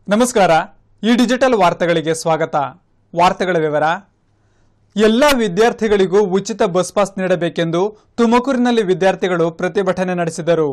ನಮಸ್ಕಾರ ಈ ಡಿಜಿಟಲ್ ವಾರ್ತೆಗಳಿಗೆ ಸ್ವಾಗತ ವಾರ್ತೆಗಳ ವಿವರ ಎಲ್ಲ ವಿದ್ಯಾರ್ಥಿಗಳಿಗೂ ಉಚಿತ ಬಸ್ ಪಾಸ್ ನೀಡಬೇಕೆಂದು ತುಮಕೂರಿನಲ್ಲಿ ವಿದ್ಯಾರ್ಥಿಗಳು ಪ್ರತಿಭಟನೆ ನಡೆಸಿದರು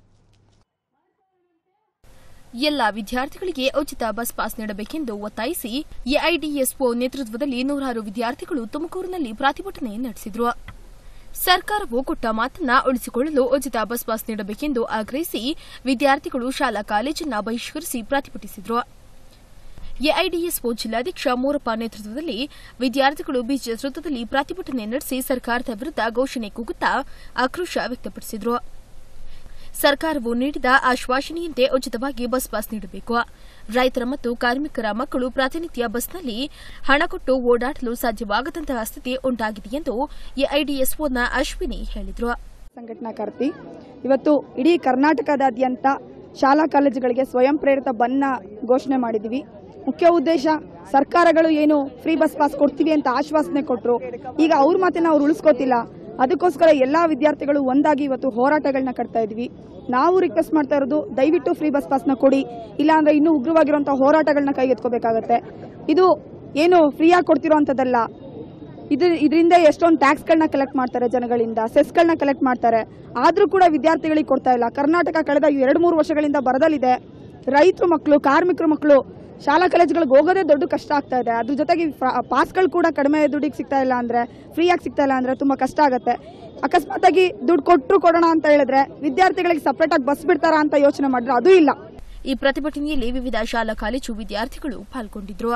ಎಲ್ಲ ವಿದ್ಯಾರ್ಥಿಗಳಿಗೆ ಉಚಿತ ಬಸ್ ಪಾಸ್ ನೀಡಬೇಕೆಂದು ಒತ್ತಾಯಿಸಿ ಎಐಡಿಎಸ್ಒ ನೇತೃತ್ವದಲ್ಲಿ ನೂರಾರು ವಿದ್ಯಾರ್ಥಿಗಳು ತುಮಕೂರಿನಲ್ಲಿ ಪ್ರತಿಭಟನೆ ನಡೆಸಿದರು ಸರ್ಕಾರವು ಕೊಟ್ಟ ಮಾತನ್ನ ಉಳಿಸಿಕೊಳ್ಳಲು ಉಚಿತ ಬಸ್ ಪಾಸ್ ನೀಡಬೇಕೆಂದು ಆಗ್ರಹಿಸಿ ವಿದ್ಯಾರ್ಥಿಗಳು ಶಾಲಾ ಕಾಲೇಜನ್ನ ಬಹಿಷ್ಕರಿಸಿ ಪ್ರತಿಭಟಿಸಿದರು ಎಐಡಿಎಸ್ಒ ಜಿಲ್ಲಾಧ್ಯಕ್ಷ ಮೂರಪ್ಪ ನೇತೃತ್ವದಲ್ಲಿ ವಿದ್ಯಾರ್ಥಿಗಳು ಬೀಚ್ ವೃತ್ತದಲ್ಲಿ ಪ್ರತಿಭಟನೆ ನಡೆಸಿ ಸರ್ಕಾರದ ವಿರುದ್ಧ ಘೋಷಣೆ ಕೂಗುತ್ತಾ ಆಕ್ರೋಶ ವ್ಯಕ್ತಪಡಿಸಿದರು ಸರ್ಕಾರವು ನೀಡಿದ ಆಶ್ವಾಸನೆಯಂತೆ ಉಚಿತವಾಗಿ ಬಸ್ ಪಾಸ್ ನೀಡಬೇಕು ರೈತರ ಮತ್ತು ಕಾರ್ಮಿಕರ ಮಕ್ಕಳು ಪ್ರತಿನಿತ್ಯ ಬಸ್ನಲ್ಲಿ ಹಣ ಕೊಟ್ಟು ಓಡಾಡಲು ಸಾಧ್ಯವಾಗದಂತಹ ಸ್ಥಿತಿ ಉಂಟಾಗಿದೆ ಎಂದು ಎಐಡಿಎಸ್ಒನ ಅಶ್ವಿನಿ ಹೇಳಿದರು ಸಂಘಟನಾಕರ್ತಿ ಇವತ್ತು ಇಡೀ ಕರ್ನಾಟಕದಾದ್ಯಂತ ಶಾಲಾ ಕಾಲೇಜುಗಳಿಗೆ ಸ್ವಯಂ ಪ್ರೇರಿತ ಬನ್ನ ಘೋಷಣೆ ಮಾಡಿದ್ದೀವಿ ಮುಖ್ಯ ಉದ್ದೇಶ ಸರ್ಕಾರಗಳು ಏನು ಫ್ರೀ ಬಸ್ ಪಾಸ್ ಕೊಡ್ತೀವಿ ಅಂತ ಆಶ್ವಾಸನೆ ಕೊಟ್ಟರು ಈಗ ಅವ್ರ ಮಾತನ್ನ ಅವ್ರು ಉಳಿಸ್ಕೋತಿಲ್ಲ ಅದಕ್ಕೋಸ್ಕರ ಎಲ್ಲಾ ವಿದ್ಯಾರ್ಥಿಗಳು ಒಂದಾಗಿ ಇವತ್ತು ಹೋರಾಟಗಳನ್ನ ಕಟ್ತಾ ಇದ್ವಿ ನಾವು ರಿಕ್ವೆಸ್ಟ್ ಮಾಡ್ತಾ ಇರೋದು ದಯವಿಟ್ಟು ಫ್ರೀ ಬಸ್ ಪಾಸ್ನ ಕೊಡಿ ಇಲ್ಲಾಂದ್ರೆ ಇನ್ನೂ ಉಗ್ರವಾಗಿರುವಂತಹ ಹೋರಾಟಗಳನ್ನ ಕೈಗೆತ್ಕೋಬೇಕಾಗತ್ತೆ ಇದು ಏನು ಫ್ರೀಯಾಗಿ ಕೊಡ್ತಿರೋ ಅಂಥದ್ದಲ್ಲ ಇದು ಇದರಿಂದ ಎಷ್ಟೊಂದು ಟ್ಯಾಕ್ಸ್ಗಳನ್ನ ಕಲೆಕ್ಟ್ ಮಾಡ್ತಾರೆ ಜನಗಳಿಂದ ಸೆಸ್ಗಳನ್ನ ಕಲೆಕ್ಟ್ ಮಾಡ್ತಾರೆ ಆದ್ರೂ ಕೂಡ ವಿದ್ಯಾರ್ಥಿಗಳಿಗೆ ಕೊಡ್ತಾ ಇಲ್ಲ ಕರ್ನಾಟಕ ಕಳೆದ ಎರಡು ಮೂರು ವರ್ಷಗಳಿಂದ ಬರದಲ್ಲಿದೆ ರೈತರ ಮಕ್ಕಳು ಕಾರ್ಮಿಕರ ಮಕ್ಕಳು ಶಾಲಾ ಕಾಲೇಜುಗಳಿಗೆ ಹೋಗೋದೇ ದೊಡ್ಡ ಕಷ್ಟ ಆಗ್ತಾ ಇದೆ ಅದ್ರ ಜೊತೆಗೆ ಪಾಸ್ಗಳು ಕೂಡ ಕಡಿಮೆ ದುಡ್ಡಿಗೆ ಸಿಗ್ತಾ ಇಲ್ಲ ಅಂದ್ರೆ ಫ್ರೀಯಾಗಿ ಸಿಗ್ತಾ ಇಲ್ಲ ಅಂದ್ರೆ ತುಂಬಾ ಕಷ್ಟ ಆಗುತ್ತೆ ಅಕಸ್ಮಾತ್ ಆಗಿ ದುಡ್ಡು ಕೊಟ್ಟರು ಕೊಡೋಣ ಅಂತ ಹೇಳಿದ್ರೆ ವಿದ್ಯಾರ್ಥಿಗಳಿಗೆ ಸಪ್ರೇಟ್ ಆಗಿ ಬಸ್ ಬಿಡ್ತಾರಾ ಅಂತ ಯೋಚನೆ ಮಾಡಿದ್ರೆ ಅದು ಇಲ್ಲ ಈ ಪ್ರತಿಭಟನೆಯಲ್ಲಿ ವಿವಿಧ ಶಾಲಾ ಕಾಲೇಜು ವಿದ್ಯಾರ್ಥಿಗಳು ಪಾಲ್ಗೊಂಡಿದ್ದರು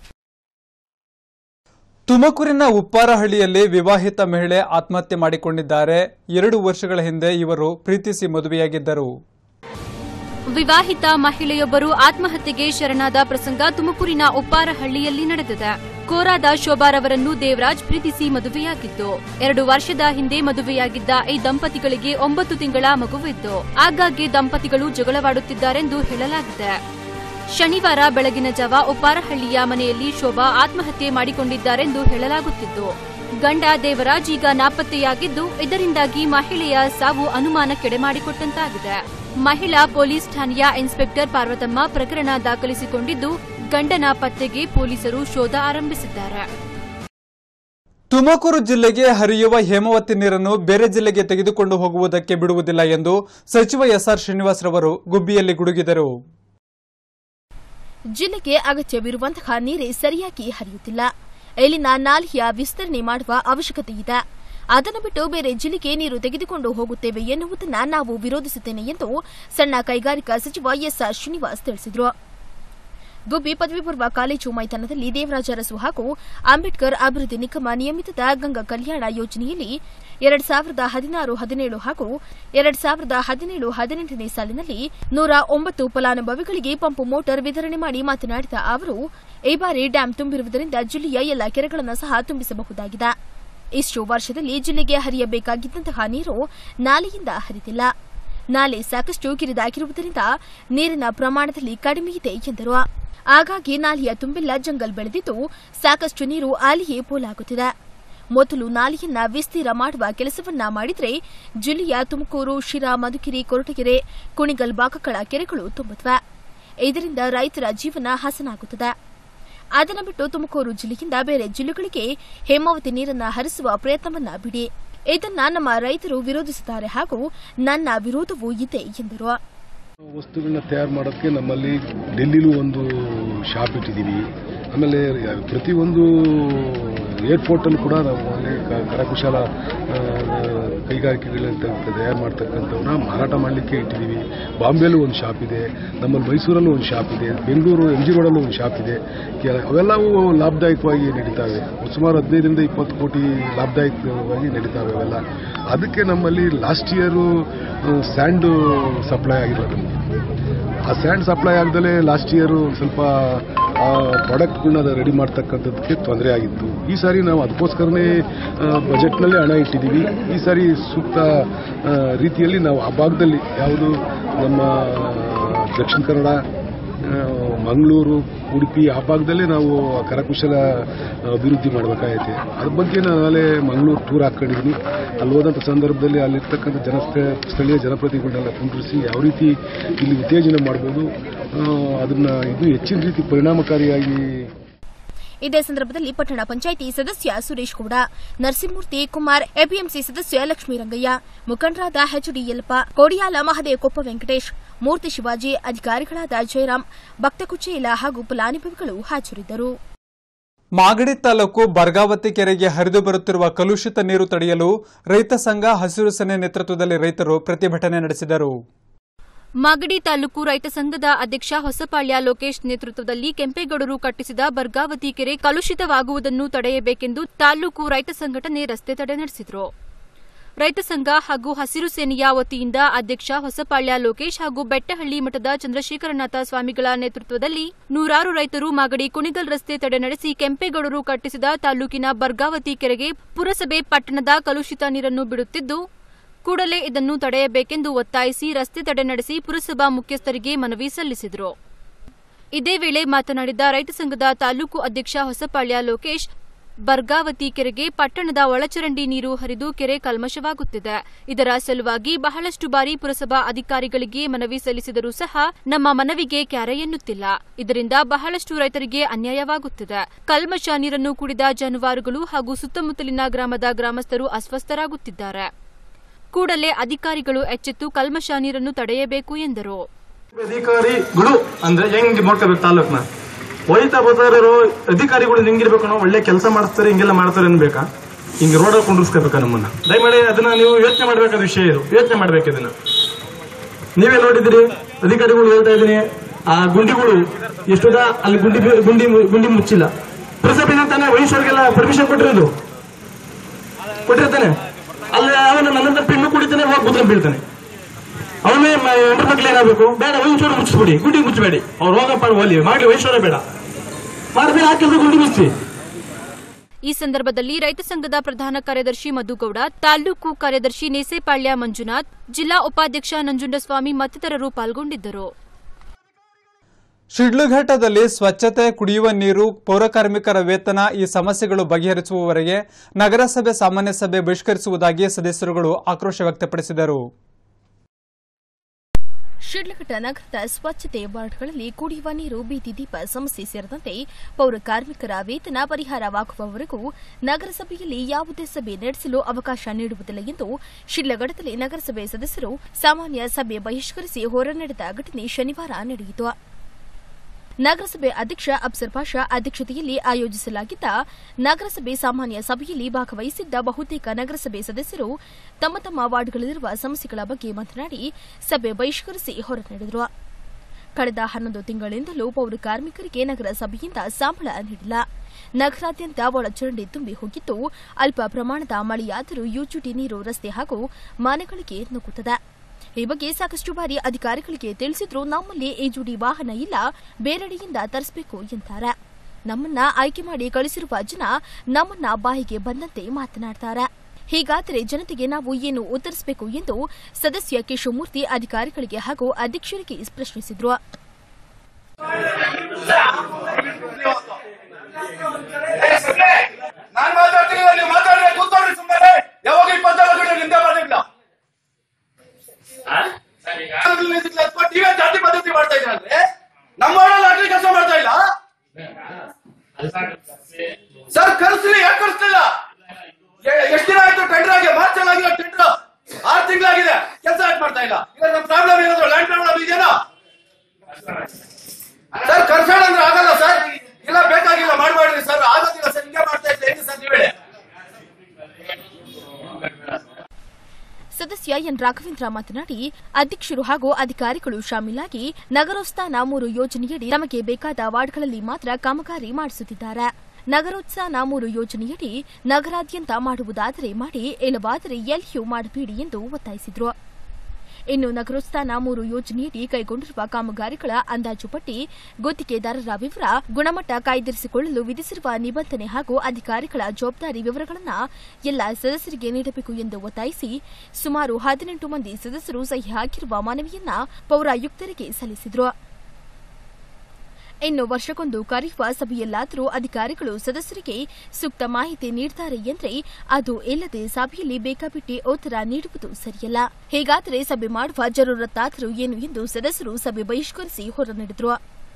ತುಮಕೂರಿನ ಉಪ್ಪಾರಹಳ್ಳಿಯಲ್ಲಿ ವಿವಾಹಿತ ಮಹಿಳೆ ಆತ್ಮಹತ್ಯೆ ಮಾಡಿಕೊಂಡಿದ್ದಾರೆ ಎರಡು ವರ್ಷಗಳ ಹಿಂದೆ ಇವರು ಪ್ರೀತಿಸಿ ಮದುವೆಯಾಗಿದ್ದರು ವಿವಾಹಿತ ಮಹಿಳೆಯೊಬ್ಬರು ಆತ್ಮಹತ್ಯೆಗೆ ಶರಣಾದ ಪ್ರಸಂಗ ತುಮಕೂರಿನ ಉಪ್ಪಾರಹಳ್ಳಿಯಲ್ಲಿ ನಡೆದಿದೆ ಕೋರಾದ ಶೋಭಾರವರನ್ನು ದೇವರಾಜ್ ಪ್ರೀತಿಸಿ ಮದುವೆಯಾಗಿದ್ದು ಎರಡು ವರ್ಷದ ಹಿಂದೆ ಮದುವೆಯಾಗಿದ್ದ ಈ ದಂಪತಿಗಳಿಗೆ ಒಂಬತ್ತು ತಿಂಗಳ ಮಗುವಿದ್ದು ಆಗಾಗ್ಗೆ ದಂಪತಿಗಳು ಜಗಳವಾಡುತ್ತಿದ್ದಾರೆಂದು ಹೇಳಲಾಗಿದೆ ಶನಿವಾರ ಬೆಳಗಿನ ಜಾವ ಉಪ್ಪಾರಹಳ್ಳಿಯ ಮನೆಯಲ್ಲಿ ಶೋಭಾ ಆತ್ಮಹತ್ಯೆ ಮಾಡಿಕೊಂಡಿದ್ದಾರೆಂದು ಹೇಳಲಾಗುತ್ತಿದ್ದು ಗಂಡ ದೇವರಾಜ್ ಈಗ ನಾಪತ್ತೆಯಾಗಿದ್ದು ಇದರಿಂದಾಗಿ ಮಹಿಳೆಯ ಸಾವು ಅನುಮಾನಕ್ಕೆಡೆ ಮಾಡಿಕೊಟ್ಟಂತಾಗಿದೆ ಮಹಿಳಾ ಪೊಲೀಸ್ ಠಾಣೆಯ ಇನ್ಸ್ಪೆಕ್ಟರ್ ಪಾರ್ವತಮ್ಮ ಪ್ರಕರಣ ದಾಖಲಿಸಿಕೊಂಡಿದ್ದು ಗಂಡನ ಪತ್ತೆಗೆ ಪೊಲೀಸರು ಶೋಧ ಆರಂಭಿಸಿದ್ದಾರೆ ತುಮಕೂರು ಜಿಲ್ಲೆಗೆ ಹರಿಯುವ ಹೇಮಾವತಿ ನೀರನ್ನು ಬೇರೆ ಜಿಲ್ಲೆಗೆ ತೆಗೆದುಕೊಂಡು ಹೋಗುವುದಕ್ಕೆ ಬಿಡುವುದಿಲ್ಲ ಎಂದು ಸಚಿವ ಎಸ್ಆರ್ ಶ್ರೀನಿವಾಸ್ ರವರು ಗುಬ್ಬಿಯಲ್ಲಿ ಗುಡುಗಿದರು ಜಿಲ್ಲೆಗೆ ಅಗತ್ಯವಿರುವಂತಹ ನೀರೇ ಸರಿಯಾಗಿ ಹರಿಯುತ್ತಿಲ್ಲ ಇಲ್ಲಿನ ನಾಲೆಯ ವಿಸ್ತರಣೆ ಮಾಡುವ ಅವಶ್ಯಕತೆ ಇದೆ ಅದನ್ನು ಬಿಟ್ಟು ಬೇರೆ ಜಿಲ್ಲೆಗೆ ನೀರು ತೆಗೆದುಕೊಂಡು ಹೋಗುತ್ತೇವೆ ಎನ್ನುವುದನ್ನು ನಾವು ವಿರೋಧಿಸುತ್ತೇನೆ ಎಂದು ಸಣ್ಣ ಕೈಗಾರಿಕಾ ಸಚಿವ ಎಸ್ಆರ್ ಶ್ರೀನಿವಾಸ್ ತಿಳಿಸಿದರು ಗುಬ್ಬಿ ಪದವಿ ಪೂರ್ವ ಕಾಲೇಜು ಮೈದಾನದಲ್ಲಿ ದೇವರಾಜ ಅರಸು ಹಾಗೂ ಅಂಬೇಡ್ಕರ್ ಅಭಿವೃದ್ಧಿ ನಿಗಮ ನಿಯಮಿತದ ಗಂಗಾ ಕಲ್ಯಾಣ ಯೋಜನೆಯಲ್ಲಿ ಎರಡ್ ಸಾವಿರದ ಹದಿನಾರು ಹದಿನೇಳು ಹಾಗೂ ಎರಡ್ ಸಾವಿರದ ಹದಿನೇಳು ಹದಿನೆಂಟನೇ ಸಾಲಿನಲ್ಲಿ ನೂರ ಒಂಬತ್ತು ಫಲಾನುಭವಿಗಳಿಗೆ ಪಂಪು ಮೋಟಾರ್ ವಿತರಣೆ ಮಾಡಿ ಮಾತನಾಡಿದ ಅವರು ಈ ಬಾರಿ ಡ್ಯಾಂ ತುಂಬಿರುವುದರಿಂದ ಜಿಲ್ಲೆಯ ಎಲ್ಲ ಕೆರೆಗಳನ್ನು ಸಹ ತುಂಬಿಸಬಹುದಾಗಿದೆ ಇಷ್ಟು ವರ್ಷದಲ್ಲಿ ಜಿಲ್ಲೆಗೆ ಹರಿಯಬೇಕಾಗಿದ್ದಂತಹ ನೀರು ನಾಲೆಯಿಂದ ಹರಿದಿಲ್ಲ ನಾಲೆ ಸಾಕಷ್ಟು ಕಿರಿದಾಗಿರುವುದರಿಂದ ನೀರಿನ ಪ್ರಮಾಣದಲ್ಲಿ ಕಡಿಮೆ ಇದೆ ಎಂದರು ಹಾಗಾಗಿ ನಾಲೆಯ ತುಂಬಿಲ್ಲ ಜಂಗಲ್ ಬೆಳೆದಿದ್ದು ಸಾಕಷ್ಟು ನೀರು ಅಲ್ಲಿಯೇ ಪೋಲಾಗುತ್ತಿದೆ ಮೊದಲು ನಾಲೆಯನ್ನ ವಿಸ್ತೀರ ಮಾಡುವ ಕೆಲಸವನ್ನ ಮಾಡಿದ್ರೆ ಜಿಲ್ಲೆಯ ತುಮಕೂರು ಶಿರಾ ಮಧುಗಿರಿ ಕೊರಟಗೆರೆ ಕುಣಿಗಲ್ ಭಾಗಗಳ ಕೆರೆಗಳು ತುಂಬುತ್ತವೆ ಇದರಿಂದ ರೈತರ ಜೀವನ ಹಸನಾಗುತ್ತದೆ ಅದನ್ನು ಬಿಟ್ಟು ತುಮಕೂರು ಜಿಲ್ಲೆಯಿಂದ ಬೇರೆ ಜಿಲ್ಲೆಗಳಿಗೆ ಹೇಮಾವತಿ ನೀರನ್ನ ಹರಿಸುವ ಪ್ರಯತ್ನವನ್ನ ಬಿಡಿ ಇದನ್ನ ನಮ್ಮ ರೈತರು ವಿರೋಧಿಸುತ್ತಾರೆ ಹಾಗೂ ನನ್ನ ವಿರೋಧವೂ ಇದೆ ಎಂದರು ವಸ್ತುಗಳನ್ನ ತಯಾರು ಮಾಡೋದಕ್ಕೆ ನಮ್ಮಲ್ಲಿ ಡೆಲ್ಲಿಲೂ ಒಂದು ಶಾಪ್ ಇಟ್ಟಿದ್ದೀವಿ ಆಮೇಲೆ ಪ್ರತಿಯೊಂದು ಏರ್ಪೋರ್ಟಲ್ಲೂ ಕೂಡ ನಾವು ಅಲ್ಲಿ ಕ- ಕರಕುಶಲ ಆ, ಕೈಗಾರಿಕೆಗಳನ್ನ ತಯಾರು ಮಾಡ್ತಕ್ಕಂಥವನ್ನ ಮಾರಾಟ ಮಾಡಲಿಕ್ಕೆ ಇಟ್ಟಿದ್ದೀವಿ ಬಾಂಬೆಲೂ ಒಂದು ಶಾಪ್ ಇದೆ ನಮ್ಮಲ್ಲಿ ಮೈಸೂರಲ್ಲೂ ಒಂದು ಶಾಪ್ ಇದೆ ಬೆಂಗಳೂರು ಎಂ ಜಿ ರೋಡಲ್ಲೂ ಒಂದು ಶಾಪ್ ಇದೆ ಕೆ- ಅವೆಲ್ಲವೂ ಲಾಭದಾಯಕವಾಗಿ ನಡೀತಾವೆ ಸುಮಾರು ಹದಿನೈದರಿಂದ ಇಪ್ಪತ್ತು ಕೋಟಿ ಲಾಭದಾಯಕವಾಗಿ ನಡೀತಾವೆ ಅವೆಲ್ಲ ಅದಕ್ಕೆ ನಮ್ಮಲ್ಲಿ ಲಾಸ್ಟ್ ಇಯರು ಸ್ಯಾಂಡು ಸಪ್ಲೈ ಆಗಿಲ್ಲ ನಮಗೆ ಆ ಸ್ಯಾಂಡ್ ಸಪ್ಲೈ ಆಗದಲ್ಲೇ ಲಾಸ್ಟ್ ಇಯರು ಸ್ವಲ್ಪ ಆ ಪ್ರಾಡಕ್ಟ್ಗಳನ್ನ ರೆಡಿ ಮಾಡ್ತಕ್ಕಂಥದ್ದಕ್ಕೆ ತೊಂದರೆ ಆಗಿತ್ತು ಈ ಸಾರಿ ನಾವು ಅದಕ್ಕೋಸ್ಕರನೇ ಬಜೆಟ್ನಲ್ಲೇ ಹಣ ಇಟ್ಟಿದ್ದೀವಿ ಈ ಸಾರಿ ಸೂಕ್ತ ಆ, ರೀತಿಯಲ್ಲಿ ನಾವು ಆ ಭಾಗದಲ್ಲಿ ಯಾವುದು ನಮ್ಮ ದಕ್ಷಿಣ ಕನ್ನಡ ಆ, ಮಂಗಳೂರು ಉಡುಪಿ ಆ ಭಾಗದಲ್ಲೇ ನಾವು ಕರಕುಶಲ ಅಭಿವೃದ್ಧಿ ಮಾಡಬೇಕಾಗೈತೆ ಅದ್ರ ಬಗ್ಗೆ ನಾನು ನಾಳೆ ಮಂಗಳೂರು ಟೂರ್ ಹಾಕೊಂಡಿದ್ದೀನಿ ಅಲ್ಲಿ ಹೋದಂಥ ಸಂದರ್ಭದಲ್ಲಿ ಅಲ್ಲಿರ್ತಕ್ಕಂಥ ಜನ ಸ್ಥಳೀಯ ಜನಪ್ರತಿನಿಧಿಗಳನ್ನೆಲ್ಲ ಕುಂಡ್ರಿಸಿ ಯಾವ ರೀತಿ ಇಲ್ಲಿ ಉತ್ತೇಜನ ಮಾಡ್ಬೋದು ಆ, ಅದನ್ನ ಇದು ಹೆಚ್ಚಿನ ರೀತಿ ಪರಿಣಾಮಕಾರಿಯಾಗಿ ಇದೇ ಸಂದರ್ಭದಲ್ಲಿ ಪಟ್ಟಣ ಪಂಚಾಯಿತಿ ಸದಸ್ಯ ಸುರೇಶ್ ಗೌಡ ನರಸಿಂಹಮೂರ್ತಿ ಕುಮಾರ್ ಎಪಿಎಂಸಿ ಸದಸ್ಯ ಲಕ್ಷ್ಮೀರಂಗಯ್ಯ ಮುಖಂಡರಾದ ಎಚ್ಡಿ ಯಲ್ಲಪ್ಪ ಕೋಡಿಯಾಲ ಮಹದೇವ್ ಕೊಪ್ಪ ವೆಂಕಟೇಶ್ ಮೂರ್ತಿ ಶಿವಾಜಿ ಅಧಿಕಾರಿಗಳಾದ ಜಯರಾಮ್ ಭಕ್ತಕುಚೇಲ ಹಾಗೂ ಫಲಾನುಭವಿಗಳು ಹಾಜರಿದ್ದರು ಮಾಗಡಿ ತಾಲೂಕು ಬರ್ಗಾವತಿ ಕೆರೆಗೆ ಹರಿದು ಬರುತ್ತಿರುವ ಕಲುಷಿತ ನೀರು ತಡೆಯಲು ರೈತ ಸಂಘ ಹಸಿರು ಸೇನೆ ನೇತೃತ್ವದಲ್ಲಿ ರೈತರು ಪ್ರತಿಭಟನೆ ನಡೆಸಿದರು ಮಾಗಡಿ ತಾಲೂಕು ರೈತ ಸಂಘದ ಅಧ್ಯಕ್ಷ ಹೊಸಪಾಳ್ಯ ಲೋಕೇಶ್ ನೇತೃತ್ವದಲ್ಲಿ ಕೆಂಪೇಗೌಡರು ಕಟ್ಟಿಸಿದ ಬರ್ಗಾವತಿ ಕೆರೆ ಕಲುಷಿತವಾಗುವುದನ್ನು ತಡೆಯಬೇಕೆಂದು ತಾಲೂಕು ರೈತ ಸಂಘಟನೆ ರಸ್ತೆ ತಡೆ ನಡೆಸಿದರು ರೈತ ಸಂಘ ಹಾಗೂ ಹಸಿರು ಸೇನೆಯ ವತಿಯಿಂದ ಅಧ್ಯಕ್ಷ ಹೊಸಪಾಳ್ಯ ಲೋಕೇಶ್ ಹಾಗೂ ಬೆಟ್ಟಹಳ್ಳಿ ಮಠದ ಚಂದ್ರಶೇಖರನಾಥ ಸ್ವಾಮಿಗಳ ನೇತೃತ್ವದಲ್ಲಿ ನೂರಾರು ರೈತರು ಮಾಗಡಿ ಕುಣಿಗಲ್ ರಸ್ತೆ ತಡೆ ನಡೆಸಿ ಕೆಂಪೇಗೌಡರು ಕಟ್ಟಿಸಿದ ತಾಲೂಕಿನ ಬರ್ಗಾವತಿ ಕೆರೆಗೆ ಪುರಸಭೆ ಪಟ್ಟಣದ ಕಲುಷಿತ ನೀರನ್ನು ಬಿಡುತ್ತಿದ್ದು ಕೂಡಲೇ ಇದನ್ನು ತಡೆಯಬೇಕೆಂದು ಒತ್ತಾಯಿಸಿ ರಸ್ತೆ ತಡೆ ನಡೆಸಿ ಪುರಸಭಾ ಮುಖ್ಯಸ್ಥರಿಗೆ ಮನವಿ ಸಲ್ಲಿಸಿದರು ಇದೇ ವೇಳೆ ಮಾತನಾಡಿದ ರೈತ ಸಂಘದ ತಾಲೂಕು ಅಧ್ಯಕ್ಷ ಹೊಸಪಾಳ್ಯ ಲೋಕೇಶ್ ಬರ್ಗಾವತಿ ಕೆರೆಗೆ ಪಟ್ಟಣದ ಒಳಚರಂಡಿ ನೀರು ಹರಿದು ಕೆರೆ ಕಲ್ಮಶವಾಗುತ್ತಿದೆ ಇದರ ಸಲುವಾಗಿ ಬಹಳಷ್ಟು ಬಾರಿ ಪುರಸಭಾ ಅಧಿಕಾರಿಗಳಿಗೆ ಮನವಿ ಸಲ್ಲಿಸಿದರೂ ಸಹ ನಮ್ಮ ಮನವಿಗೆ ಕ್ಯಾರೆ ಎನ್ನುತ್ತಿಲ್ಲ ಇದರಿಂದ ಬಹಳಷ್ಟು ರೈತರಿಗೆ ಅನ್ಯಾಯವಾಗುತ್ತಿದೆ ಕಲ್ಮಶ ನೀರನ್ನು ಕುಡಿದ ಜಾನುವಾರುಗಳು ಹಾಗೂ ಸುತ್ತಮುತ್ತಲಿನ ಗ್ರಾಮದ ಗ್ರಾಮಸ್ಥರು ಅಸ್ವಸ್ಥರಾಗುತ್ತಿದ್ದಾರೆ ಕೂಡಲೇ ಅಧಿಕಾರಿಗಳು ಎಚ್ಚೆತ್ತು ಕಲ್ಮಶ ನೀರನ್ನು ತಡೆಯಬೇಕು ಎಂದರು ಅಧಿಕಾರಿಗಳು ಅಂದ್ರೆ ಹೆಂಗ್ ಮಾಡ್ಕೋಬೇಕು ತಾಲೂಕ್ನ ಹೋಯ್ತಾ ಬರ್ತಾರೋ ಅಧಿಕಾರಿಗಳು ಹೆಂಗಿರ್ಬೇಕು ಅನ್ನೋ ಒಳ್ಳೆ ಕೆಲಸ ಮಾಡಿಸ್ತಾರೆ ಹಿಂಗೆಲ್ಲ ಮಾಡ್ತಾರೆ ಅನ್ಬೇಕಾ ಹಿಂಗ್ ರೋಡ್ ಕುಂಡ್ರಿಸ್ಕೋಬೇಕಾ ನಮ್ಮನ್ನ ದಯಮಾಡಿ ಅದನ್ನ ನೀವು ಯೋಚನೆ ಮಾಡ್ಬೇಕಾದ ವಿಷಯ ಇದು ಯೋಚನೆ ಮಾಡ್ಬೇಕು ಇದನ್ನ ನೀವೇ ನೋಡಿದಿರಿ ಅಧಿಕಾರಿಗಳು ಹೇಳ್ತಾ ಇದೀನಿ ಆ ಗುಂಡಿಗಳು ಎಷ್ಟುದ ಅಲ್ಲಿ ಗುಂಡಿ ಗುಂಡಿ ಗುಂಡಿ ಮುಚ್ಚಿಲ್ಲ ಪುರಸಭೆನ ತಾನೇ ವಯಸ್ಸವ್ರಿಗೆಲ್ಲ ಪರ್ಮಿಷನ್ ಕೊಟ್ಟಿರೋದು ಕೊಟ್ಟಿರ್ತಾನೆ ಅಲ್ಲಿ ಅವನು ನನ್ನ ಪೆಣ್ಣು ಕುಡಿತಾನೆ ಹೋಗಿ ಗುದ್ರ ಬೀಳ್ತಾನೆ ಅವನೇ ಹೆಂಡ್ರ ಮಕ್ಳು ಏನಾಗಬೇಕು ಬೇಡ ವಯಸ್ಸೋರು ಮುಚ್ಚಿಸ್ಬಿಡಿ ಗುಂಡಿ ಮುಚ್ಚಬೇಡಿ ಅವ್ರು ಹೋಗಪ್ಪ ಹೋಲಿ ಮಾಡ್ಲಿ ವಯಸ್ಸೋರೇ ಬೇಡ ಮಾಡ್ಬೇಡ ಹಾಕಿದ್ರು ಗುಂಡಿ ಮುಚ್ಚಿ ಈ ಸಂದರ್ಭದಲ್ಲಿ ರೈತ ಸಂಘದ ಪ್ರಧಾನ ಕಾರ್ಯದರ್ಶಿ ಮಧುಗೌಡ ತಾಲೂಕು ಕಾರ್ಯದರ್ಶಿ ನೇಸೇಪಾಳ್ಯ ಮಂಜುನಾಥ್ ಜಿಲ್ಲಾ ಉಪಾಧ್ಯಕ್ಷ ನಂಜುಂಡಸ್ವಾಮಿ ಮತ್ತಿತರರು ಪಾಲ್ಗೊಂಡಿದ್ದರು ಶಿಡ್ಲಘಟ್ಟದಲ್ಲಿ ಸ್ವಚ್ಛತೆ ಕುಡಿಯುವ ನೀರು ಪೌರಕಾರ್ಮಿಕರ ವೇತನ ಈ ಸಮಸ್ಯೆಗಳು ಬಗೆಹರಿಸುವವರೆಗೆ ನಗರಸಭೆ ಸಾಮಾನ್ಯ ಸಭೆ ಬಹಿಷ್ಕರಿಸುವುದಾಗಿ ಸದಸ್ಯರುಗಳು ಆಕ್ರೋಶ ವ್ಯಕ್ತಪಡಿಸಿದರು ಶಿಡ್ಲಘಟ್ಟ ನಗರದ ಸ್ವಚ್ಛತೆ ವಾರ್ಡ್ಗಳಲ್ಲಿ ಕುಡಿಯುವ ನೀರು ಬೀದಿ ದೀಪ ಸಮಸ್ಯೆ ಸೇರಿದಂತೆ ಪೌರ ಕಾರ್ಮಿಕರ ವೇತನ ಪರಿಹಾರವಾಗುವವರೆಗೂ ನಗರಸಭೆಯಲ್ಲಿ ಯಾವುದೇ ಸಭೆ ನಡೆಸಲು ಅವಕಾಶ ನೀಡುವುದಿಲ್ಲ ಎಂದು ಶಿಡ್ಲಘಟ್ಟದಲ್ಲಿ ನಗರಸಭೆ ಸದಸ್ಯರು ಸಾಮಾನ್ಯ ಸಭೆ ಬಹಿಷ್ಕರಿಸಿ ಹೊರ ನಡೆದ ಘಟನೆ ಶನಿವಾರ ನಡೆಯಿತು ನಗರಸಭೆ ಅಧ್ಯಕ್ಷ ಅಬ್ಸರ್ ಪಾಷಾ ಅಧ್ಯಕ್ಷತೆಯಲ್ಲಿ ಆಯೋಜಿಸಲಾಗಿದ್ದ ನಗರಸಭೆ ಸಾಮಾನ್ಯ ಸಭೆಯಲ್ಲಿ ಭಾಗವಹಿಸಿದ್ದ ಬಹುತೇಕ ನಗರಸಭೆ ಸದಸ್ಯರು ತಮ್ಮ ತಮ್ಮ ವಾರ್ಡ್ಗಳಲ್ಲಿರುವ ಸಮಸ್ಯೆಗಳ ಬಗ್ಗೆ ಮಾತನಾಡಿ ಸಭೆ ಬಹಿಷ್ಕರಿಸಿ ಹೊರನಡೆದರು ಕಳೆದ ಹನ್ನೊಂದು ತಿಂಗಳಿಂದಲೂ ಪೌರ ಕಾರ್ಮಿಕರಿಗೆ ನಗರಸಭೆಯಿಂದ ಸಂಬಳ ನೀಡಿಲ್ಲ ನಗರಾದ್ಯಂತ ಒಳಚರಂಡಿ ತುಂಬಿ ಹೋಗಿದ್ದು ಅಲ್ಪ ಪ್ರಮಾಣದ ಮಳೆಯಾದರೂ ಯುಚುಟಿ ನೀರು ರಸ್ತೆ ಹಾಗೂ ಮನೆಗಳಿಗೆ ನುಗ್ಗುತ್ತದೆ ಈ ಬಗ್ಗೆ ಸಾಕಷ್ಟು ಬಾರಿ ಅಧಿಕಾರಿಗಳಿಗೆ ತಿಳಿಸಿದ್ರು ನಮ್ಮಲ್ಲಿ ಎಜುಡಿ ವಾಹನ ಇಲ್ಲ ಬೇರೆಡೆಯಿಂದ ತರಿಸಬೇಕು ಎಂತಾರೆ ನಮ್ಮನ್ನ ಆಯ್ಕೆ ಮಾಡಿ ಕಳಿಸಿರುವ ಜನ ನಮ್ಮನ್ನ ಬಾಯಿಗೆ ಬಂದಂತೆ ಮಾತನಾಡ್ತಾರೆ ಹೀಗಾದರೆ ಜನತೆಗೆ ನಾವು ಏನು ಉತ್ತರಿಸಬೇಕು ಎಂದು ಸದಸ್ಯ ಕೇಶವಮೂರ್ತಿ ಅಧಿಕಾರಿಗಳಿಗೆ ಹಾಗೂ ಅಧ್ಯಕ್ಷರಿಗೆ ಪ್ರಶ್ನಿಸಿದ್ರು ನಾನು ಮಾತಾಡ್ತೀನಿ ನೀವು ಮಾತಾಡಿದ್ರೆ ಕೂತ್ಕೊಳ್ರಿ ಸುಮ್ಮನೆ ಯಾವಾಗ ಇಪ್ಪತ್ತೆರಡು ಗಂಟೆ ನಿಂದೆ ಮಾಡಿಲ್ಲ ನೀವೇ ಜಾತಿ ಪದ್ಧತಿ ಮಾಡ್ತಾ ಇದ್ದೀರ ಅಂದ್ರೆ ನಮ್ಮ ಲಾಟ್ರಿ ಕೆಲಸ ಮಾಡ್ತಾ ಇಲ್ಲ ಸರ್ ಕರ್ಸ್ರಿ ಯಾಕೆ ಕರ್ಸ್ತಿಲ್ಲ ಎಷ್ಟು ದಿನ ಆಯ್ತು ಟೆಂಡರ್ ಆಗಿ ಮಾರ್ಚ್ ಅಲ್ಲಿ ಆಗಿಲ್ಲ ಟೆಂಡರ್ ಆರು ತಿಂಗಳಾಗಿದೆ ಕೆಲಸ ಯಾಕೆ ಮಾಡ್ತಾ ಇಲ್ಲ ಈಗ ನಮ್ಮ ಪ್ರಾಬ್ಲಮ್ ಏನಾದ್ರು ಲ್ಯಾಂಡ್ ಪ್ರಾಬ್ಲಮ್ ಇದೆಯಾ ಸರ್ ಕರ್ಸೋಣ ಅಂದ್ರೆ ಆಗಲ್ಲ ಸರ್ ಇಲ್ಲ ಬೇಕಾಗಿಲ್ಲ ಮಾಡ್ಬೇಡ್ರಿ ಸರ್ ಆಗೋದಿಲ್ಲ ಸರ್ ಹಿಂಗೆ ಮಾಡ್ತಾ ಇದ್ದೆ ಹೇಳಿ ಸರ್ ನೀವೇ ಸದಸ್ಯ ಎನ್ ರಾಘವೇಂದ್ರ ಮಾತನಾಡಿ ಅಧ್ಯಕ್ಷರು ಹಾಗೂ ಅಧಿಕಾರಿಗಳು ಶಾಮೀಲಾಗಿ ನಗರೋತ್ಥಾನ ಮೂರು ಯೋಜನೆಯಡಿ ತಮಗೆ ಬೇಕಾದ ವಾರ್ಡ್ಗಳಲ್ಲಿ ಮಾತ್ರ ಕಾಮಗಾರಿ ಮಾಡಿಸುತ್ತಿದ್ದಾರೆ ನಗರೋತ್ಥಾನ ಮೂರು ಯೋಜನೆಯಡಿ ನಗರಾದ್ಯಂತ ಮಾಡುವುದಾದರೆ ಮಾಡಿ ಇಲ್ಲವಾದರೆ ಎಲ್ಲಿಯೂ ಮಾಡಬೇಡಿ ಎಂದು ಒತ್ತಾಯಿಸಿದರು ಇನ್ನು ನಗರೋತ್ಥಾನ ಮೂರು ಯೋಜನೆಯಡಿ ಕೈಗೊಂಡಿರುವ ಕಾಮಗಾರಿಗಳ ಅಂದಾಜು ಪಟ್ಟಿ ಗುತ್ತಿಗೆದಾರರ ವಿವರ ಗುಣಮಟ್ಟ ಕಾಯ್ದಿರಿಸಿಕೊಳ್ಳಲು ವಿಧಿಸಿರುವ ನಿಬಂಧನೆ ಹಾಗೂ ಅಧಿಕಾರಿಗಳ ಜವಾಬ್ದಾರಿ ವಿವರಗಳನ್ನು ಎಲ್ಲ ಸದಸ್ಯರಿಗೆ ನೀಡಬೇಕು ಎಂದು ಒತ್ತಾಯಿಸಿ ಸುಮಾರು ಹದಿನೆಂಟು ಮಂದಿ ಸದಸ್ಯರು ಸಹಿ ಹಾಕಿರುವ ಮನವಿಯನ್ನ ಪೌರಾಯುಕ್ತರಿಗೆ ಸಲ್ಲಿಸಿದರು ಇನ್ನು ವರ್ಷಕ್ಕೊಂದು ಕರೆಯುವ ಸಭೆಯಲ್ಲಾದರೂ ಅಧಿಕಾರಿಗಳು ಸದಸ್ಯರಿಗೆ ಸೂಕ್ತ ಮಾಹಿತಿ ನೀಡ್ತಾರೆ ಎಂದ್ರೆ ಅದು ಇಲ್ಲದೆ ಸಭೆಯಲ್ಲಿ ಬೇಕಾಬಿಟ್ಟಿ ಉತ್ತರ ನೀಡುವುದು ಸರಿಯಲ್ಲ ಹೀಗಾದರೆ ಸಭೆ ಮಾಡುವ ಜರೂರತ್ತಾದರೂ ಏನು ಎಂದು ಸದಸ್ಯರು ಸಭೆ ಬಹಿಷ್ಕರಿಸಿ ಹೊರನಡೆದರು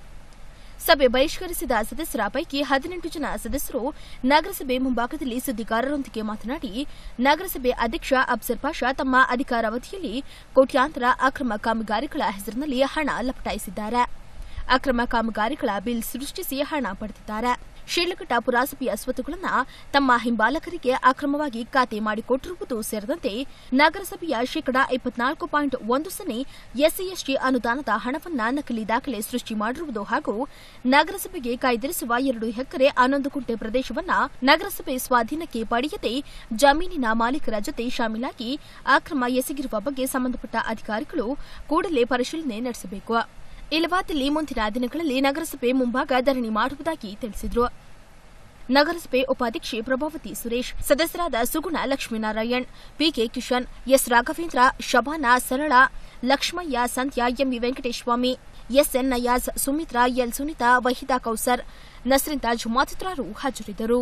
ಸಭೆ ಬಹಿಷ್ಕರಿಸಿದ ಸದಸ್ಯರ ಪೈಕಿ ಹದಿನೆಂಟು ಜನ ಸದಸ್ಯರು ನಗರಸಭೆ ಮುಂಭಾಗದಲ್ಲಿ ಸುದ್ದಿಗಾರರೊಂದಿಗೆ ಮಾತನಾಡಿ ನಗರಸಭೆ ಅಧ್ಯಕ್ಷ ಅಫ್ಸರ್ ಪಾಷಾ ತಮ್ಮ ಅಧಿಕಾರಾವಧಿಯಲ್ಲಿ ಕೋಟ್ಯಾಂತರ ಅಕ್ರಮ ಕಾಮಗಾರಿಗಳ ಹೆಸರಿನಲ್ಲಿ ಹಣ ಲಪಟಾಯಿಸಿದ್ದಾರೆ ಅಕ್ರಮ ಕಾಮಗಾರಿಗಳ ಬಿಲ್ ಸೃಷ್ಟಿಸಿ ಹಣ ಪಡೆದಿದ್ದಾರೆ ಶಿಡ್ಲಘಟ್ಟ ಪುರಸಭೆಯ ಸ್ವತ್ತುಗಳನ್ನು ತಮ್ಮ ಹಿಂಬಾಲಕರಿಗೆ ಅಕ್ರಮವಾಗಿ ಖಾತೆ ಮಾಡಿಕೊಟ್ಟಿರುವುದು ಸೇರಿದಂತೆ ನಗರಸಭೆಯ ಶೇಕಡಾ ಇಪ್ಪತ್ನಾಲ್ಕು ಪಾಯಿಂಟ್ ಒಂದು ಸೊನ್ನೆ ಎಸ್ಸಿ ಎಸ್ಟಿ ಅನುದಾನದ ಹಣವನ್ನ ನಕಲಿ ದಾಖಲೆ ಸೃಷ್ಟಿ ಮಾಡಿರುವುದು ಹಾಗೂ ನಗರಸಭೆಗೆ ಕಾಯ್ದಿರಿಸುವ ಎರಡು ಎಕರೆ ಹನ್ನೊಂದು ಕುಂಟೆ ಪ್ರದೇಶವನ್ನ ನಗರಸಭೆ ಸ್ವಾಧೀನಕ್ಕೆ ಪಡೆಯದೆ ಜಮೀನಿನ ಮಾಲೀಕರ ಜೊತೆ ಶಾಮೀಲಾಗಿ ಅಕ್ರಮ ಎಸಗಿರುವ ಬಗ್ಗೆ ಸಂಬಂಧಪಟ್ಟ ಅಧಿಕಾರಿಗಳು ಕೂಡಲೇ ಪರಿಶೀಲನೆ ನಡೆಸಬೇಕು ಇಲ್ಲವಾದಲ್ಲಿ ಮುಂದಿನ ದಿನಗಳಲ್ಲಿ ನಗರಸಭೆ ಮುಂಭಾಗ ಧರಣಿ ಮಾಡುವುದಾಗಿ ತಿಳಿಸಿದರು ನಗರಸಭೆ ಉಪಾಧ್ಯಕ್ಷೆ ಪ್ರಭಾವತಿ ಸುರೇಶ್ ಸದಸ್ಯರಾದ Suguna Lakshminarayan PK Kishan S Raghavendra Shabana Sarala Lakshmaiah Sandhya MV Venkateshwami SN Nayaz Sumitra L Sunita Wahida Kausar Nasrin Taj ಮತ್ತಿತರರು ಹಾಜರಿದ್ದರು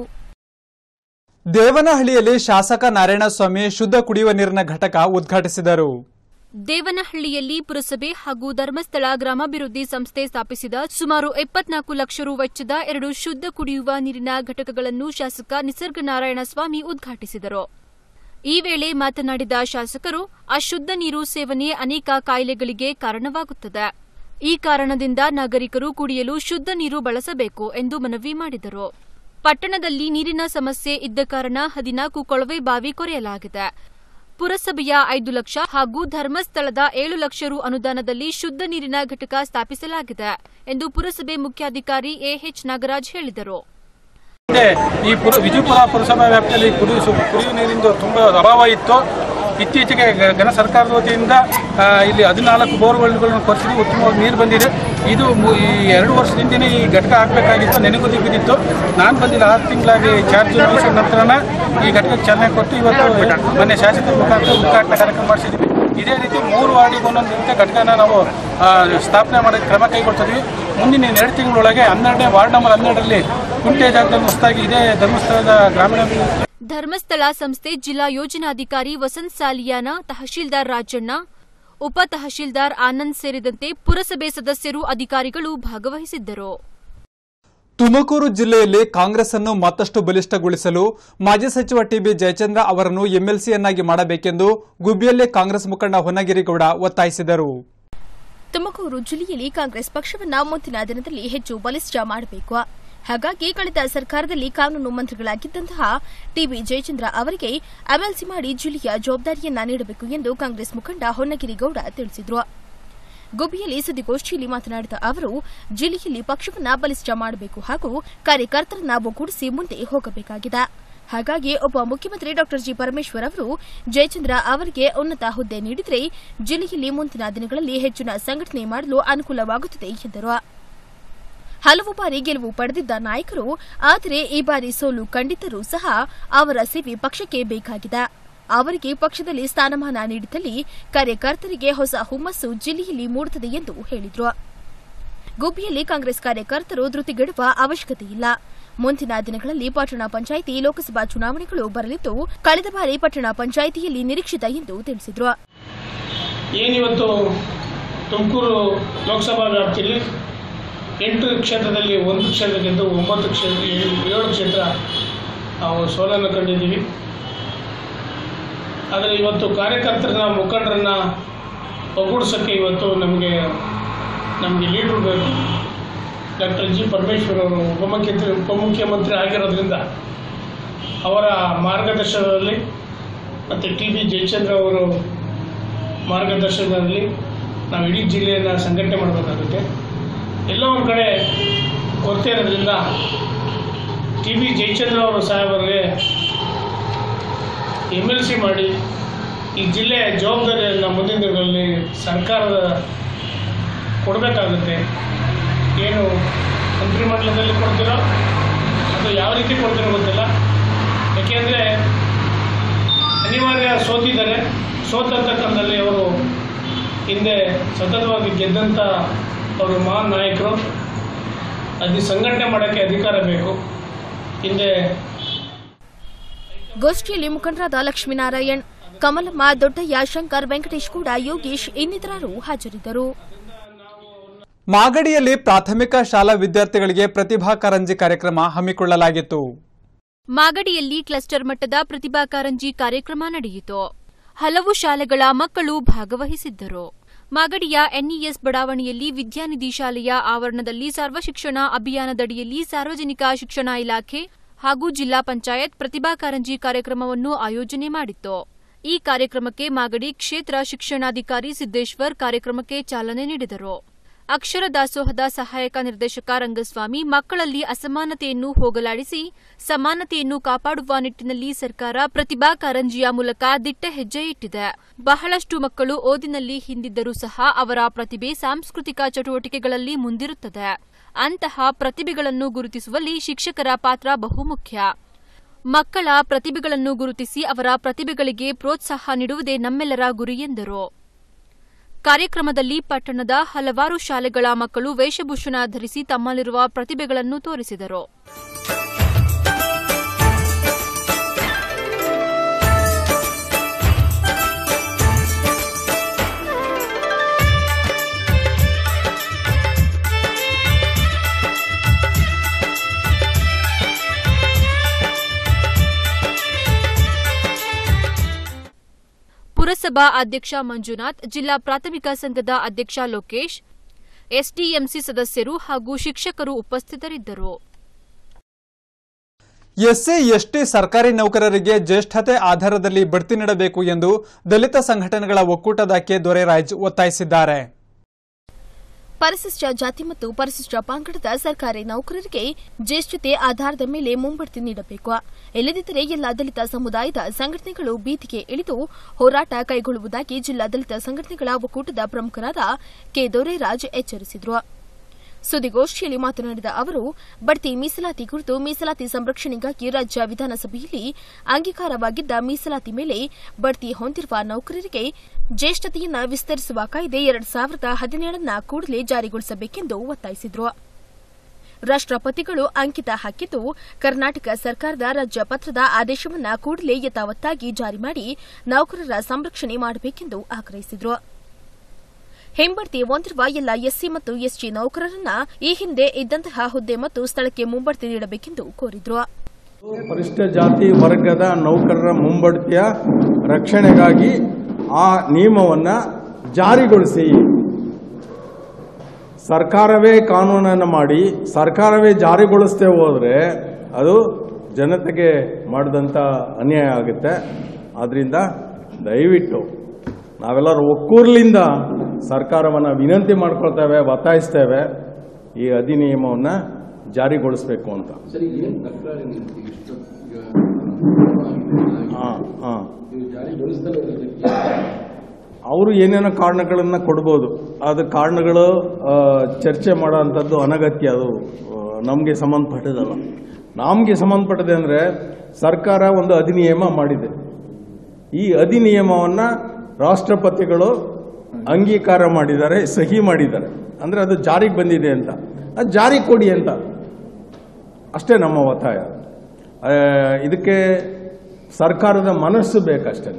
ದೇವನಹಳ್ಳಿಯಲ್ಲಿ ಶಾಸಕ ನಾರಾಯಣಸ್ವಾಮಿ ಶುದ್ಧ ಕುಡಿಯುವ ನೀರಿನ ಘಟಕ ಉದ್ಘಾಟಿಸಿದರು ದೇವನಹಳ್ಳಿಯಲ್ಲಿ ಪುರಸಭೆ ಹಾಗೂ ಧರ್ಮಸ್ಥಳ ಗ್ರಾಮಾಭಿವೃದ್ಧಿ ಸಂಸ್ಥೆ ಸ್ಥಾಪಿಸಿದ ಸುಮಾರು ಎಪ್ಪತ್ನಾಲ್ಕು ಲಕ್ಷ ರು ವೆಚ್ಚದ ಎರಡು ಶುದ್ಧ ಕುಡಿಯುವ ನೀರಿನ ಘಟಕಗಳನ್ನು ಶಾಸಕ ನಿಸರ್ಗ ನಾರಾಯಣಸ್ವಾಮಿ ಉದ್ಘಾಟಿಸಿದರು ಈ ವೇಳೆ ಮಾತನಾಡಿದ ಶಾಸಕರು ಅಶುದ್ಧ ನೀರು ಸೇವನೆ ಅನೇಕ ಕಾಯಿಲೆಗಳಿಗೆ ಕಾರಣವಾಗುತ್ತದೆ ಈ ಕಾರಣದಿಂದ ನಾಗರಿಕರು ಕುಡಿಯಲು ಶುದ್ಧ ನೀರು ಬಳಸಬೇಕು ಎಂದು ಮನವಿ ಮಾಡಿದರು ಪಟ್ಟಣದಲ್ಲಿ ನೀರಿನ ಸಮಸ್ಯೆ ಇದ್ದ ಕಾರಣ ಹದಿನಾಲ್ಕು ಕೊಳವೆ ಬಾವಿ ಕೊರೆಯಲಾಗಿದೆ ಪುರಸಭೆಯ ಐದು ಲಕ್ಷ ಹಾಗೂ ಧರ್ಮಸ್ಥಳದ ಏಳು ಲಕ್ಷ ರು ಅನುದಾನದಲ್ಲಿ ಶುದ್ಧ ನೀರಿನ ಘಟಕ ಸ್ಥಾಪಿಸಲಾಗಿದೆ ಎಂದು ಪುರಸಭೆ ಮುಖ್ಯಾಧಿಕಾರಿ ಎಎಚ್ ನಾಗರಾಜ್ ಹೇಳಿದರು ಹಿಂದೆ ಈ ಪುರ ವಿಜಯಪುರ ಪುರಸಭಾ ವ್ಯಾಪ್ತಿಯಲ್ಲಿ ಕುಡಿಯುವ ಕುಡಿಯುವ ನೀರಿಂದು ತುಂಬ ಅಭಾವ ಇತ್ತು ಇತ್ತೀಚೆಗೆ ಗ- ಘನ ಸರ್ಕಾರದ ವತಿಯಿಂದ ಆ, ಇಲ್ಲಿ ಹದಿನಾಲ್ಕು ಬೋರ್ವೆಲ್ಗಳನ್ನು ಕೊರೆಸಿದ್ದು ಉತ್ತಮವಾದ ನೀರು ಬಂದಿದೆ ಇದು ಮು- ಈ ಎರಡು ವರ್ಷದಿಂದನೇ ಈ ಘಟಕ ಹಾಕಬೇಕಾಗಿತ್ತು ನೆನೆಗುದಿ ಬಿದ್ದಿತ್ತು ನಾನು ಬಂದಿಲ್ಲ ಆರು ತಿಂಗಳಾಗಿ ಚಾರ್ಜ್ ವಹಿಸಿದ ನಂತರನ ಈ ಘಟಕಕ್ಕೆ ಚಾಲನೆ ಕೊಟ್ಟು ಇವತ್ತು ಮೊನ್ನೆ ಶಾಸಕರ ಮುಖಾಂತರ ಉದ್ಘಾಟನಾ ಕಾರ್ಯಕ್ರಮ ಮಾಡಿಸಿದ್ವಿ ಇದೇ ರೀತಿ ಮೂರು ವಾರ್ಡಿಗೆ ಒಂದೊಂದು ಇಂಥ ಘಟಕನ ನಾವು ಆ, ಸ್ಥಾಪನೆ ಮಾಡೋಕ್ಕೆ ಕ್ರಮ ಕೈಗೊಳ್ತಿದ್ವಿ ಮುಂದಿನ ಎರಡು ತಿಂಗಳೊಳಗೆ ಹನ್ನೆರಡನೇ ವಾರ್ಡ್ ನಂಬರ್ ಹನ್ನೆರಡರಲ್ಲಿ ಕುಂಟೆ ಜಾಗದಲ್ಲಿ ಹೊಸದಾಗಿ ಇದೇ ಧರ್ಮಸ್ಥಳದ ಗ್ರಾಮೀಣ ಧರ್ಮಸ್ಥಳ ಸಂಸ್ಥೆ ಜಿಲ್ಲಾ ಯೋಜನಾಧಿಕಾರಿ ವಸಂತ್ ಸಾಲಿಯಾನ ತಹಶೀಲ್ದಾರ್ ರಾಜಣ್ಣ ಉಪ ತಹಶೀಲ್ದಾರ್ ಆನಂದ್ ಸೇರಿದಂತೆ ಪುರಸಭೆ ಸದಸ್ಯರು ಅಧಿಕಾರಿಗಳು ಭಾಗವಹಿಸಿದ್ದರು ತುಮಕೂರು ಜಿಲ್ಲೆಯಲ್ಲಿ ಕಾಂಗ್ರೆಸ್ ಅನ್ನು ಮತ್ತಷ್ಟು ಬಲಿಷ್ಠಗೊಳಿಸಲು ಮಾಜಿ ಸಚಿವ ಟಿಬಿ ಜಯಚಂದ್ರ ಅವರನ್ನು ಎಂಎಲ್ಸಿಯನ್ನಾಗಿ ಮಾಡಬೇಕೆಂದು ಗುಬ್ಬಿಯಲ್ಲಿ ಕಾಂಗ್ರೆಸ್ ಮುಖಂಡ ಹೊನ್ನಗಿರಿಗೌಡ ಒತ್ತಾಯಿಸಿದರು ತುಮಕೂರು ಜಿಲ್ಲೆಯಲ್ಲಿ ಕಾಂಗ್ರೆಸ್ ಪಕ್ಷವನ್ನ ಮುಂದಿನ ದಿನದಲ್ಲಿ ಹೆಚ್ಚು ಬಲಿಷ್ಠ ಮಾಡಬೇಕು ಹಾಗಾಗಿ ಕಳೆದ ಸರ್ಕಾರದಲ್ಲಿ ಕಾನೂನು ಮಂತ್ರಿಗಳಾಗಿದ್ದಂತಹ ಟಿಬಿ ಜಯಚಂದ್ರ ಅವರಿಗೆ ಎಂಎಲ್ಸಿ ಮಾಡಿ ಜಿಲ್ಲೆಯ ಜವಾಬ್ದಾರಿಯನ್ನ ನೀಡಬೇಕು ಎಂದು ಕಾಂಗ್ರೆಸ್ ಮುಖಂಡ ಹೊನ್ನಗಿರಿಗೌಡ ತಿಳಿಸಿದರು ಗುಬ್ಬಿಯಲ್ಲಿ ಸುದ್ದಿಗೋಷ್ಠಿಯಲ್ಲಿ ಮಾತನಾಡಿದ ಅವರು ಜಿಲ್ಲೆಯಲ್ಲಿ ಪಕ್ಷವನ್ನ ಬಲಿಷ್ಠ ಮಾಡಬೇಕು ಹಾಗೂ ಕಾರ್ಯಕರ್ತರನ್ನ ಒಗ್ಗೂಡಿಸಿ ಮುಂದೆ ಹೋಗಬೇಕಾಗಿದೆ ಹಾಗಾಗಿ ಉಪಮುಖ್ಯಮಂತ್ರಿ ಡಾ ಜಿ ಪರಮೇಶ್ವರ್ ಅವರು ಜಯಚಂದ್ರ ಅವರಿಗೆ ಉನ್ನತ ಹುದ್ದೆ ನೀಡಿದರೆ ಜಿಲ್ಲೆಯಲ್ಲಿ ಮುಂದಿನ ದಿನಗಳಲ್ಲಿ ಹೆಚ್ಚಿನ ಸಂಘಟನೆ ಮಾಡಲು ಅನುಕೂಲವಾಗುತ್ತದೆ ಎಂದರು ಹಲವು ಬಾರಿ ಗೆಲುವು ಪಡೆದಿದ್ದ ನಾಯಕರು ಆದರೆ ಈ ಬಾರಿ ಸೋಲು ಕಂಡಿದ್ದರೂ ಸಹ ಅವರ ಸೇವೆ ಪಕ್ಷಕ್ಕೆ ಬೇಕಾಗಿದೆ ಅವರಿಗೆ ಪಕ್ಷದಲ್ಲಿ ಸ್ಥಾನಮಾನ ನೀಡಿದಲ್ಲಿ ಕಾರ್ಯಕರ್ತರಿಗೆ ಹೊಸ ಹುಮ್ಮಸ್ಸು ಜಿಲ್ಲೆಯಲ್ಲಿ ಮೂಡುತ್ತದೆ ಎಂದು ಹೇಳಿದರು ಗುಬ್ಬಿಯಲ್ಲಿ ಕಾಂಗ್ರೆಸ್ ಕಾರ್ಯಕರ್ತರು ಧೃತಿಗೆಡುವ ಅವಶ್ಯಕತೆ ಇಲ್ಲ ಮುಂದಿನ ದಿನಗಳಲ್ಲಿ ಪಟ್ಟಣ ಪಂಚಾಯಿತಿ ಲೋಕಸಭಾ ಚುನಾವಣೆಗಳು ಬರಲಿದ್ದು ಕಳೆದ ಬಾರಿ ಪಟ್ಟಣ ಪಂಚಾಯಿತಿಯಲ್ಲಿ ನಿರೀಕ್ಷಿತ ಎಂದು ತಿಳಿಸಿದರು ಏನಿವತ್ತು ತುಮಕೂರು ಲೋಕಸಭಾ ವ್ಯಾಪ್ತಿಯಲ್ಲಿ ಎಂಟು ಕ್ಷೇತ್ರದಲ್ಲಿ ಒಂದು ಕ್ಷೇತ್ರ ಗೆದ್ದು ಒಂಬತ್ತು ಕ್ಷೇತ್ರ ಏಳು- ಏಳು ಕ್ಷೇತ್ರ ನಾವು ಸೋಲನ್ನು ಕಂಡಿದ್ದೀವಿ ಆದರೆ ಇವತ್ತು ಕಾರ್ಯಕರ್ತರನ್ನ ಮುಖಂಡರನ್ನ ಒಗ್ಗೂಡಿಸೋಕ್ಕೆ ಇವತ್ತು ನಮಗೆ ನಮಗೆ ಲೀಡ್ರು ಬೇಕು ಡಾಕ್ಟರ್ ಜಿ ಪರಮೇಶ್ವರ್ ಅವರು ಉಪಮುಖ್ಯಮಂತ್ರಿ ಉಪಮುಖ್ಯಮಂತ್ರಿ ಆಗಿರೋದ್ರಿಂದ ಅವರ ಮಾರ್ಗದರ್ಶನದಲ್ಲಿ ಮತ್ತು ಟಿ ಬಿ ಜಯಚಂದ್ರ ಅವರು ಮಾರ್ಗದರ್ಶನದಲ್ಲಿ ನಾವು ಇಡೀ ಜಿಲ್ಲೆಯನ್ನು ಸಂಘಟನೆ ಮಾಡಬೇಕಾಗುತ್ತೆ ಎಲ್ಲ ಒಂದು ಕಡೆ ಕೊರತೆ ಇರೋದ್ರಿಂದ ಟಿ ಬಿ ಜಯಚಂದ್ರ ಅವರು ಸಾಹೇಬರಿಗೆ ಎಮ್ ಎಲ್ ಸಿ ಮಾಡಿ ಈ ಜಿಲ್ಲೆಯ ಜವಾಬ್ದಾರಿಯನ್ನು ಮುಂದಿನ ದಿನಗಳಲ್ಲಿ ಸರ್ಕಾರದ ಕೊಡಬೇಕಾಗುತ್ತೆ ಏನು ಮಂತ್ರಿಮಂಡಲದಲ್ಲಿ ಕೊಡ್ತೀರೋ ಅದು ಯಾವ ರೀತಿ ಕೊಡ್ತೀರೋ ಗೊತ್ತಿಲ್ಲ ಯಾಕೆಂದರೆ ಅನಿವಾರ್ಯ ಸೋತಿದ್ದಾರೆ ಸೋತಂತಕ್ಕಂಥಲ್ಲಿ ಅವರು ಹಿಂದೆ ಸತತವಾಗಿ ಗೆದ್ದಂಥ ಅವರು ಮಹಾನ್ ನಾಯಕರು ಅದು ಸಂಘಟನೆ ಮಾಡೋಕ್ಕೆ ಅಧಿಕಾರ ಬೇಕು ಹಿಂದೆ ಗೋಷ್ಠಿಯಲ್ಲಿ ಮುಖಂಡರಾದ ಲಕ್ಷ್ಮೀನಾರಾಯಣ್ ಕಮಲಮ್ಮ ದೊಡ್ಡಯ್ಯ ಶಂಕರ್ ವೆಂಕಟೇಶ್ ಕೂಡ ಯೋಗೀಶ್ ಇನ್ನಿತರರು ಹಾಜರಿದ್ದರು ಮಾಗಡಿಯಲ್ಲಿ ಪ್ರಾಥಮಿಕ ಶಾಲಾ ವಿದ್ಯಾರ್ಥಿಗಳಿಗೆ ಪ್ರತಿಭಾ ಕಾರಂಜಿ ಕಾರ್ಯಕ್ರಮ ಹಮ್ಮಿಕೊಳ್ಳಲಾಗಿತ್ತು ಮಾಗಡಿಯಲ್ಲಿ ಕ್ಲಸ್ಟರ್ ಮಟ್ಟದ ಪ್ರತಿಭಾ ಕಾರಂಜಿ ಕಾರ್ಯಕ್ರಮ ನಡೆಯಿತು ಹಲವು ಶಾಲೆಗಳ ಮಕ್ಕಳು ಭಾಗವಹಿಸಿದ್ದರು ಮಾಗಡಿಯ ಎನ್ಇಎಸ್ ಬಡಾವಣೆಯಲ್ಲಿ ವಿದ್ಯಾನಿಧಿ ಶಾಲೆಯ ಆವರಣದಲ್ಲಿ ಸರ್ವಶಿಕ್ಷಣ ಅಭಿಯಾನದಡಿಯಲ್ಲಿ ಸಾರ್ವಜನಿಕ ಶಿಕ್ಷಣ ಇಲಾಖೆ ಹಾಗೂ ಜಿಲ್ಲಾ ಪಂಚಾಯತ್ ಪ್ರತಿಭಾ ಕಾರಂಜಿ ಕಾರ್ಯಕ್ರಮವನ್ನು ಆಯೋಜನೆ ಮಾಡಿತ್ತು ಈ ಕಾರ್ಯಕ್ರಮಕ್ಕೆ ಮಾಗಡಿ ಕ್ಷೇತ್ರ ಶಿಕ್ಷಣಾಧಿಕಾರಿ ಸಿದ್ದೇಶ್ವರ್ ಕಾರ್ಯಕ್ರಮಕ್ಕೆ ಚಾಲನೆ ನೀಡಿದರು ಅಕ್ಷರ ದಾಸೋಹದ ಸಹಾಯಕ ನಿರ್ದೇಶಕ ರಂಗಸ್ವಾಮಿ ಮಕ್ಕಳಲ್ಲಿ ಅಸಮಾನತೆಯನ್ನು ಹೋಗಲಾಡಿಸಿ ಸಮಾನತೆಯನ್ನು ಕಾಪಾಡುವ ನಿಟ್ಟಿನಲ್ಲಿ ಸರ್ಕಾರ ಪ್ರತಿಭಾ ಕಾರಂಜಿಯ ಮೂಲಕ ದಿಟ್ಟ ಹೆಜ್ಜೆ ಇಟ್ಟಿದೆ ಬಹಳಷ್ಟು ಮಕ್ಕಳು ಓದಿನಲ್ಲಿ ಹಿಂದಿದ್ದರೂ ಸಹ ಅವರ ಪ್ರತಿಭೆ ಸಾಂಸ್ಕೃತಿಕ ಚಟುವಟಿಕೆಗಳಲ್ಲಿ ಮುಂದಿರುತ್ತದೆ ಅಂತಹ ಪ್ರತಿಭೆಗಳನ್ನು ಗುರುತಿಸುವಲ್ಲಿ ಶಿಕ್ಷಕರ ಪಾತ್ರ ಬಹುಮುಖ್ಯ ಮಕ್ಕಳ ಪ್ರತಿಭೆಗಳನ್ನು ಗುರುತಿಸಿ ಅವರ ಪ್ರತಿಭೆಗಳಿಗೆ ಪ್ರೋತ್ಸಾಹ ನೀಡುವುದೇ ನಮ್ಮೆಲ್ಲರ ಗುರಿ ಎಂದರು ಕಾರ್ಯಕ್ರಮದಲ್ಲಿ ಪಟ್ಟಣದ ಹಲವಾರು ಶಾಲೆಗಳ ಮಕ್ಕಳು ವೇಷಭೂಷಣ ಧರಿಸಿ ತಮ್ಮಲ್ಲಿರುವ ಪ್ರತಿಭೆಗಳನ್ನು ತೋರಿಸಿದರು ಪುರಸಭಾ ಅಧ್ಯಕ್ಷ ಮಂಜುನಾಥ್ ಜಿಲ್ಲಾ ಪ್ರಾಥಮಿಕ ಸಂಘದ ಅಧ್ಯಕ್ಷ ಲೋಕೇಶ್ ಎಸ್ಡಿಎಂಸಿ ಸದಸ್ಯರು ಹಾಗೂ ಶಿಕ್ಷಕರು ಉಪಸ್ಥಿತರಿದ್ದರು ಎಸ್ಸಿ ಎಸ್ಟಿ ಸರ್ಕಾರಿ ನೌಕರರಿಗೆ ಜ್ಯೇಷ್ಠತೆ ಆಧಾರದಲ್ಲಿ ಬಡ್ತಿ ನೀಡಬೇಕು ಎಂದು ದಲಿತ ಸಂಘಟನೆಗಳ ಒಕ್ಕೂಟದ ಕೆ ದೊರೆರಾಜ್ ಒತ್ತಾಯಿಸಿದ್ದಾರೆ ಪರಿಶಿಷ್ಟ ಜಾತಿ ಮತ್ತು ಪರಿಶಿಷ್ಟ ಪಂಗಡದ ಸರ್ಕಾರಿ ನೌಕರರಿಗೆ ಜ್ಯೇಷ್ಠತೆ ಆಧಾರದ ಮೇಲೆ ಮುಂಬಡ್ತಿ ನೀಡಬೇಕು ಇಲ್ಲದಿದ್ದರೆ ಎಲ್ಲ ದಲಿತ ಸಮುದಾಯದ ಸಂಘಟನೆಗಳು ಬೀದಿಗೆ ಇಳಿದು ಹೋರಾಟ ಕೈಗೊಳ್ಳುವುದಾಗಿ ಜಿಲ್ಲಾ ದಲಿತ ಸಂಘಟನೆಗಳ ಒಕ್ಕೂಟದ ಪ್ರಮುಖರಾದ ಕೆ ದೊರೆರಾಜ್ ಎಚ್ಚರಿಸಿದರು ಸುದ್ದಿಗೋಷ್ಠಿಯಲ್ಲಿ ಮಾತನಾಡಿದ ಅವರು ಬಡ್ತಿ ಮೀಸಲಾತಿ ಕುರಿತು ಮೀಸಲಾತಿ ಸಂರಕ್ಷಣೆಗಾಗಿ ರಾಜ್ಯ ವಿಧಾನಸಭೆಯಲ್ಲಿ ಅಂಗೀಕಾರವಾಗಿದ್ದ ಮೀಸಲಾತಿ ಮೇಲೆ ಬಡ್ತಿ ಹೊಂದಿರುವ ನೌಕರರಿಗೆ ಜ್ಯೇಷ್ಠತೆಯನ್ನು ವಿಸ್ತರಿಸುವ ಕಾಯ್ದೆ ಎರಡ್ ಸಾವಿರದ ಹದಿನೇಳನ್ನ ಕೂಡಲೇ ಜಾರಿಗೊಳಿಸಬೇಕೆಂದು ಒತ್ತಾಯಿಸಿದರು ರಾಷ್ಟ್ರಪತಿಗಳು ಅಂಕಿತ ಹಾಕಿದ್ದು ಕರ್ನಾಟಕ ಸರ್ಕಾರದ ರಾಜ್ಯ ಪತ್ರದ ಆದೇಶವನ್ನು ಕೂಡಲೇ ಯಥಾವತ್ತಾಗಿ ಜಾರಿ ಮಾಡಿ ನೌಕರರ ಸಂರಕ್ಷಣೆ ಮಾಡಬೇಕೆಂದು ಆಗ್ರಹಿಸಿದರು ಹಿಂಬಡ್ತಿ ಹೊಂದಿರುವ ಎಲ್ಲ ಎಸ್ಸಿ ಮತ್ತು ಎಸ್ಟಿ ನೌಕರರನ್ನ ಈ ಹಿಂದೆ ಇದ್ದಂತಹ ಹುದ್ದೆ ಮತ್ತು ಸ್ಥಳಕ್ಕೆ ಮುಂಬಡ್ತಿ ನೀಡಬೇಕೆಂದು ಕೋರಿದ್ರು ಪರಿಶಿಷ್ಟ ಜಾತಿ ವರ್ಗದ ನೌಕರರ ಮುಂಬಡ್ತಿಯ ರಕ್ಷಣೆಗಾಗಿ ಆ ನಿಯಮವನ್ನು ಜಾರಿಗೊಳಿಸಿ ಸರ್ಕಾರವೇ ಕಾನೂನನ್ನು ಮಾಡಿ ಸರ್ಕಾರವೇ ಜಾರಿಗೊಳಿಸದೆ ಹೋದರೆ ಅದು ಜನತೆಗೆ ಮಾಡಿದಂಥ ಅನ್ಯಾಯ ಆಗುತ್ತೆ ಆದ್ದರಿಂದ ದಯವಿಟ್ಟು ನಾವೆಲ್ಲರೂ ಒಕ್ಕೂರ್ಲಿಂದ ಸರ್ಕಾರವನ್ನು ವಿನಂತಿ ಮಾಡ್ಕೊಳ್ತೇವೆ ಒತ್ತಾಯಿಸ್ತೇವೆ ಈ ಅಧಿನಿಯಮವನ್ನು ಜಾರಿಗೊಳಿಸಬೇಕು ಅಂತ ಹಾಂ ಹಾಂ ಅವರು ಏನೇನೋ ಕಾರಣಗಳನ್ನು ಕೊಡ್ಬೋದು ಅದು ಕಾರಣಗಳು ಆ, ಚರ್ಚೆ ಮಾಡೋ ಅಂಥದ್ದು ಅನಗತ್ಯ ಅದು ನಮಗೆ ಸಂಬಂಧಪಟ್ಟದಲ್ಲ ನಮಗೆ ಸಂಬಂಧಪಟ್ಟದೆ ಅಂದರೆ ಸರ್ಕಾರ ಒಂದು ಅಧಿನಿಯಮ ಮಾಡಿದೆ ಈ ಅಧಿನಿಯಮವನ್ನು ರಾಷ್ಟ್ರಪತಿಗಳು ಅಂಗೀಕಾರ ಮಾಡಿದ್ದಾರೆ ಸಹಿ ಮಾಡಿದ್ದಾರೆ ಅಂದರೆ ಅದು ಜಾರಿಗೆ ಬಂದಿದೆ ಅಂತ ಅದು ಜಾರಿ ಕೊಡಿ ಅಂತ ಅಷ್ಟೇ ನಮ್ಮ ಒತ್ತಾಯ ಆ, ಇದಕ್ಕೆ ಸರ್ಕಾರದ ಮನಸ್ಸು ಬೇಕಷ್ಟೇ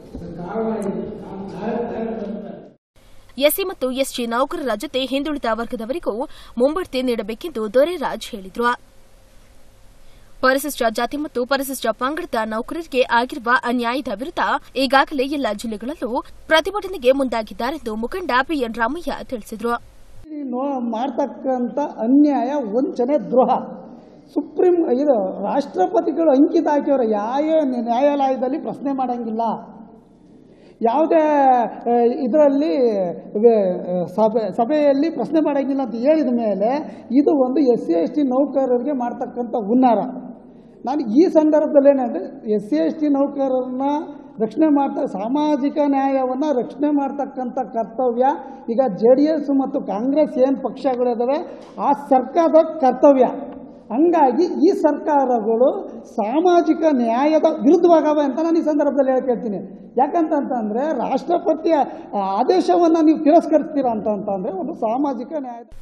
ಎಸ್ಸಿ ಮತ್ತು ಎಸ್ಟಿ ನೌಕರರ ಜೊತೆ ಹಿಂದುಳಿದ ವರ್ಗದವರಿಗೂ ಮುಂಬಡ್ತಿ ನೀಡಬೇಕೆಂದು ದೊರೆರಾಜ್ ಹೇಳಿದ್ರು ಪರಿಶಿಷ್ಟ ಜಾತಿ ಮತ್ತು ಪರಿಶಿಷ್ಟ ಪಂಗಡದ ನೌಕರರಿಗೆ ಆಗಿರುವ ಅನ್ಯಾಯದ ವಿರುದ್ಧ ಈಗಾಗಲೇ ಎಲ್ಲ ಜಿಲ್ಲೆಗಳಲ್ಲೂ ಪ್ರತಿಭಟನೆಗೆ ಮುಂದಾಗಿದ್ದಾರೆಂದು ಮುಖಂಡ ಬಿಎನ್ ರಾಮಯ್ಯ ತಿಳಿಸಿದರು ನೋ ಮಾಡ್ತಕ್ಕಂಥ ಅನ್ಯಾಯ ವಂಚನೆ ದ್ರೋಹ ಸುಪ್ರೀಂ ಇದು ರಾಷ್ಟ್ರಪತಿಗಳು ಅಂಕಿತ ಹಾಕಿವ್ರೆ ಯಾವ ನ್ಯಾಯಾಲಯದಲ್ಲಿ ಪ್ರಶ್ನೆ ಮಾಡಂಗಿಲ್ಲ ಯಾವುದೇ ಇದರಲ್ಲಿ ಸಭೆ ಸಭೆಯಲ್ಲಿ ಪ್ರಶ್ನೆ ಮಾಡಂಗಿಲ್ಲ ಅಂತ ಹೇಳಿದ ಮೇಲೆ ಇದು ಒಂದು ಎಸ್ ಸಿ ಎಸ್ ಟಿ ನೌಕರರಿಗೆ ಮಾಡ್ತಕ್ಕಂಥ ಹುನ್ನಾರ ನಾನು ಈ ಸಂದರ್ಭದಲ್ಲಿ ಏನಂದರೆ ಎಸ್ ಸಿ ಎಸ್ ಟಿ ನೌಕರರನ್ನ ರಕ್ಷಣೆ ಮಾಡ್ತಾ ಸಾಮಾಜಿಕ ನ್ಯಾಯವನ್ನು ರಕ್ಷಣೆ ಮಾಡ್ತಕ್ಕಂಥ ಕರ್ತವ್ಯ ಈಗ ಜೆ ಡಿ ಎಸ್ ಮತ್ತು ಕಾಂಗ್ರೆಸ್ ಏನು ಪಕ್ಷಗಳಿದ್ದಾವೆ ಆ ಸರ್ಕಾರದ ಕರ್ತವ್ಯ ಹಂಗಾಗಿ ಈ ಸರ್ಕಾರಗಳು ಸಾಮಾಜಿಕ ನ್ಯಾಯದ ವಿರುದ್ಧವಾಗವೆ ಅಂತ ನಾನು ಈ ಸಂದರ್ಭದಲ್ಲಿ ಹೇಳ್ಕೇಳ್ತೀನಿ ಯಾಕಂತಂತಂದರೆ ರಾಷ್ಟ್ರಪತಿಯ ಆದೇಶವನ್ನು ನೀವು ತಿರಸ್ಕರಿಸ್ತೀರಾ ಅಂತಂತಂದರೆ ಒಂದು ಸಾಮಾಜಿಕ ನ್ಯಾಯದ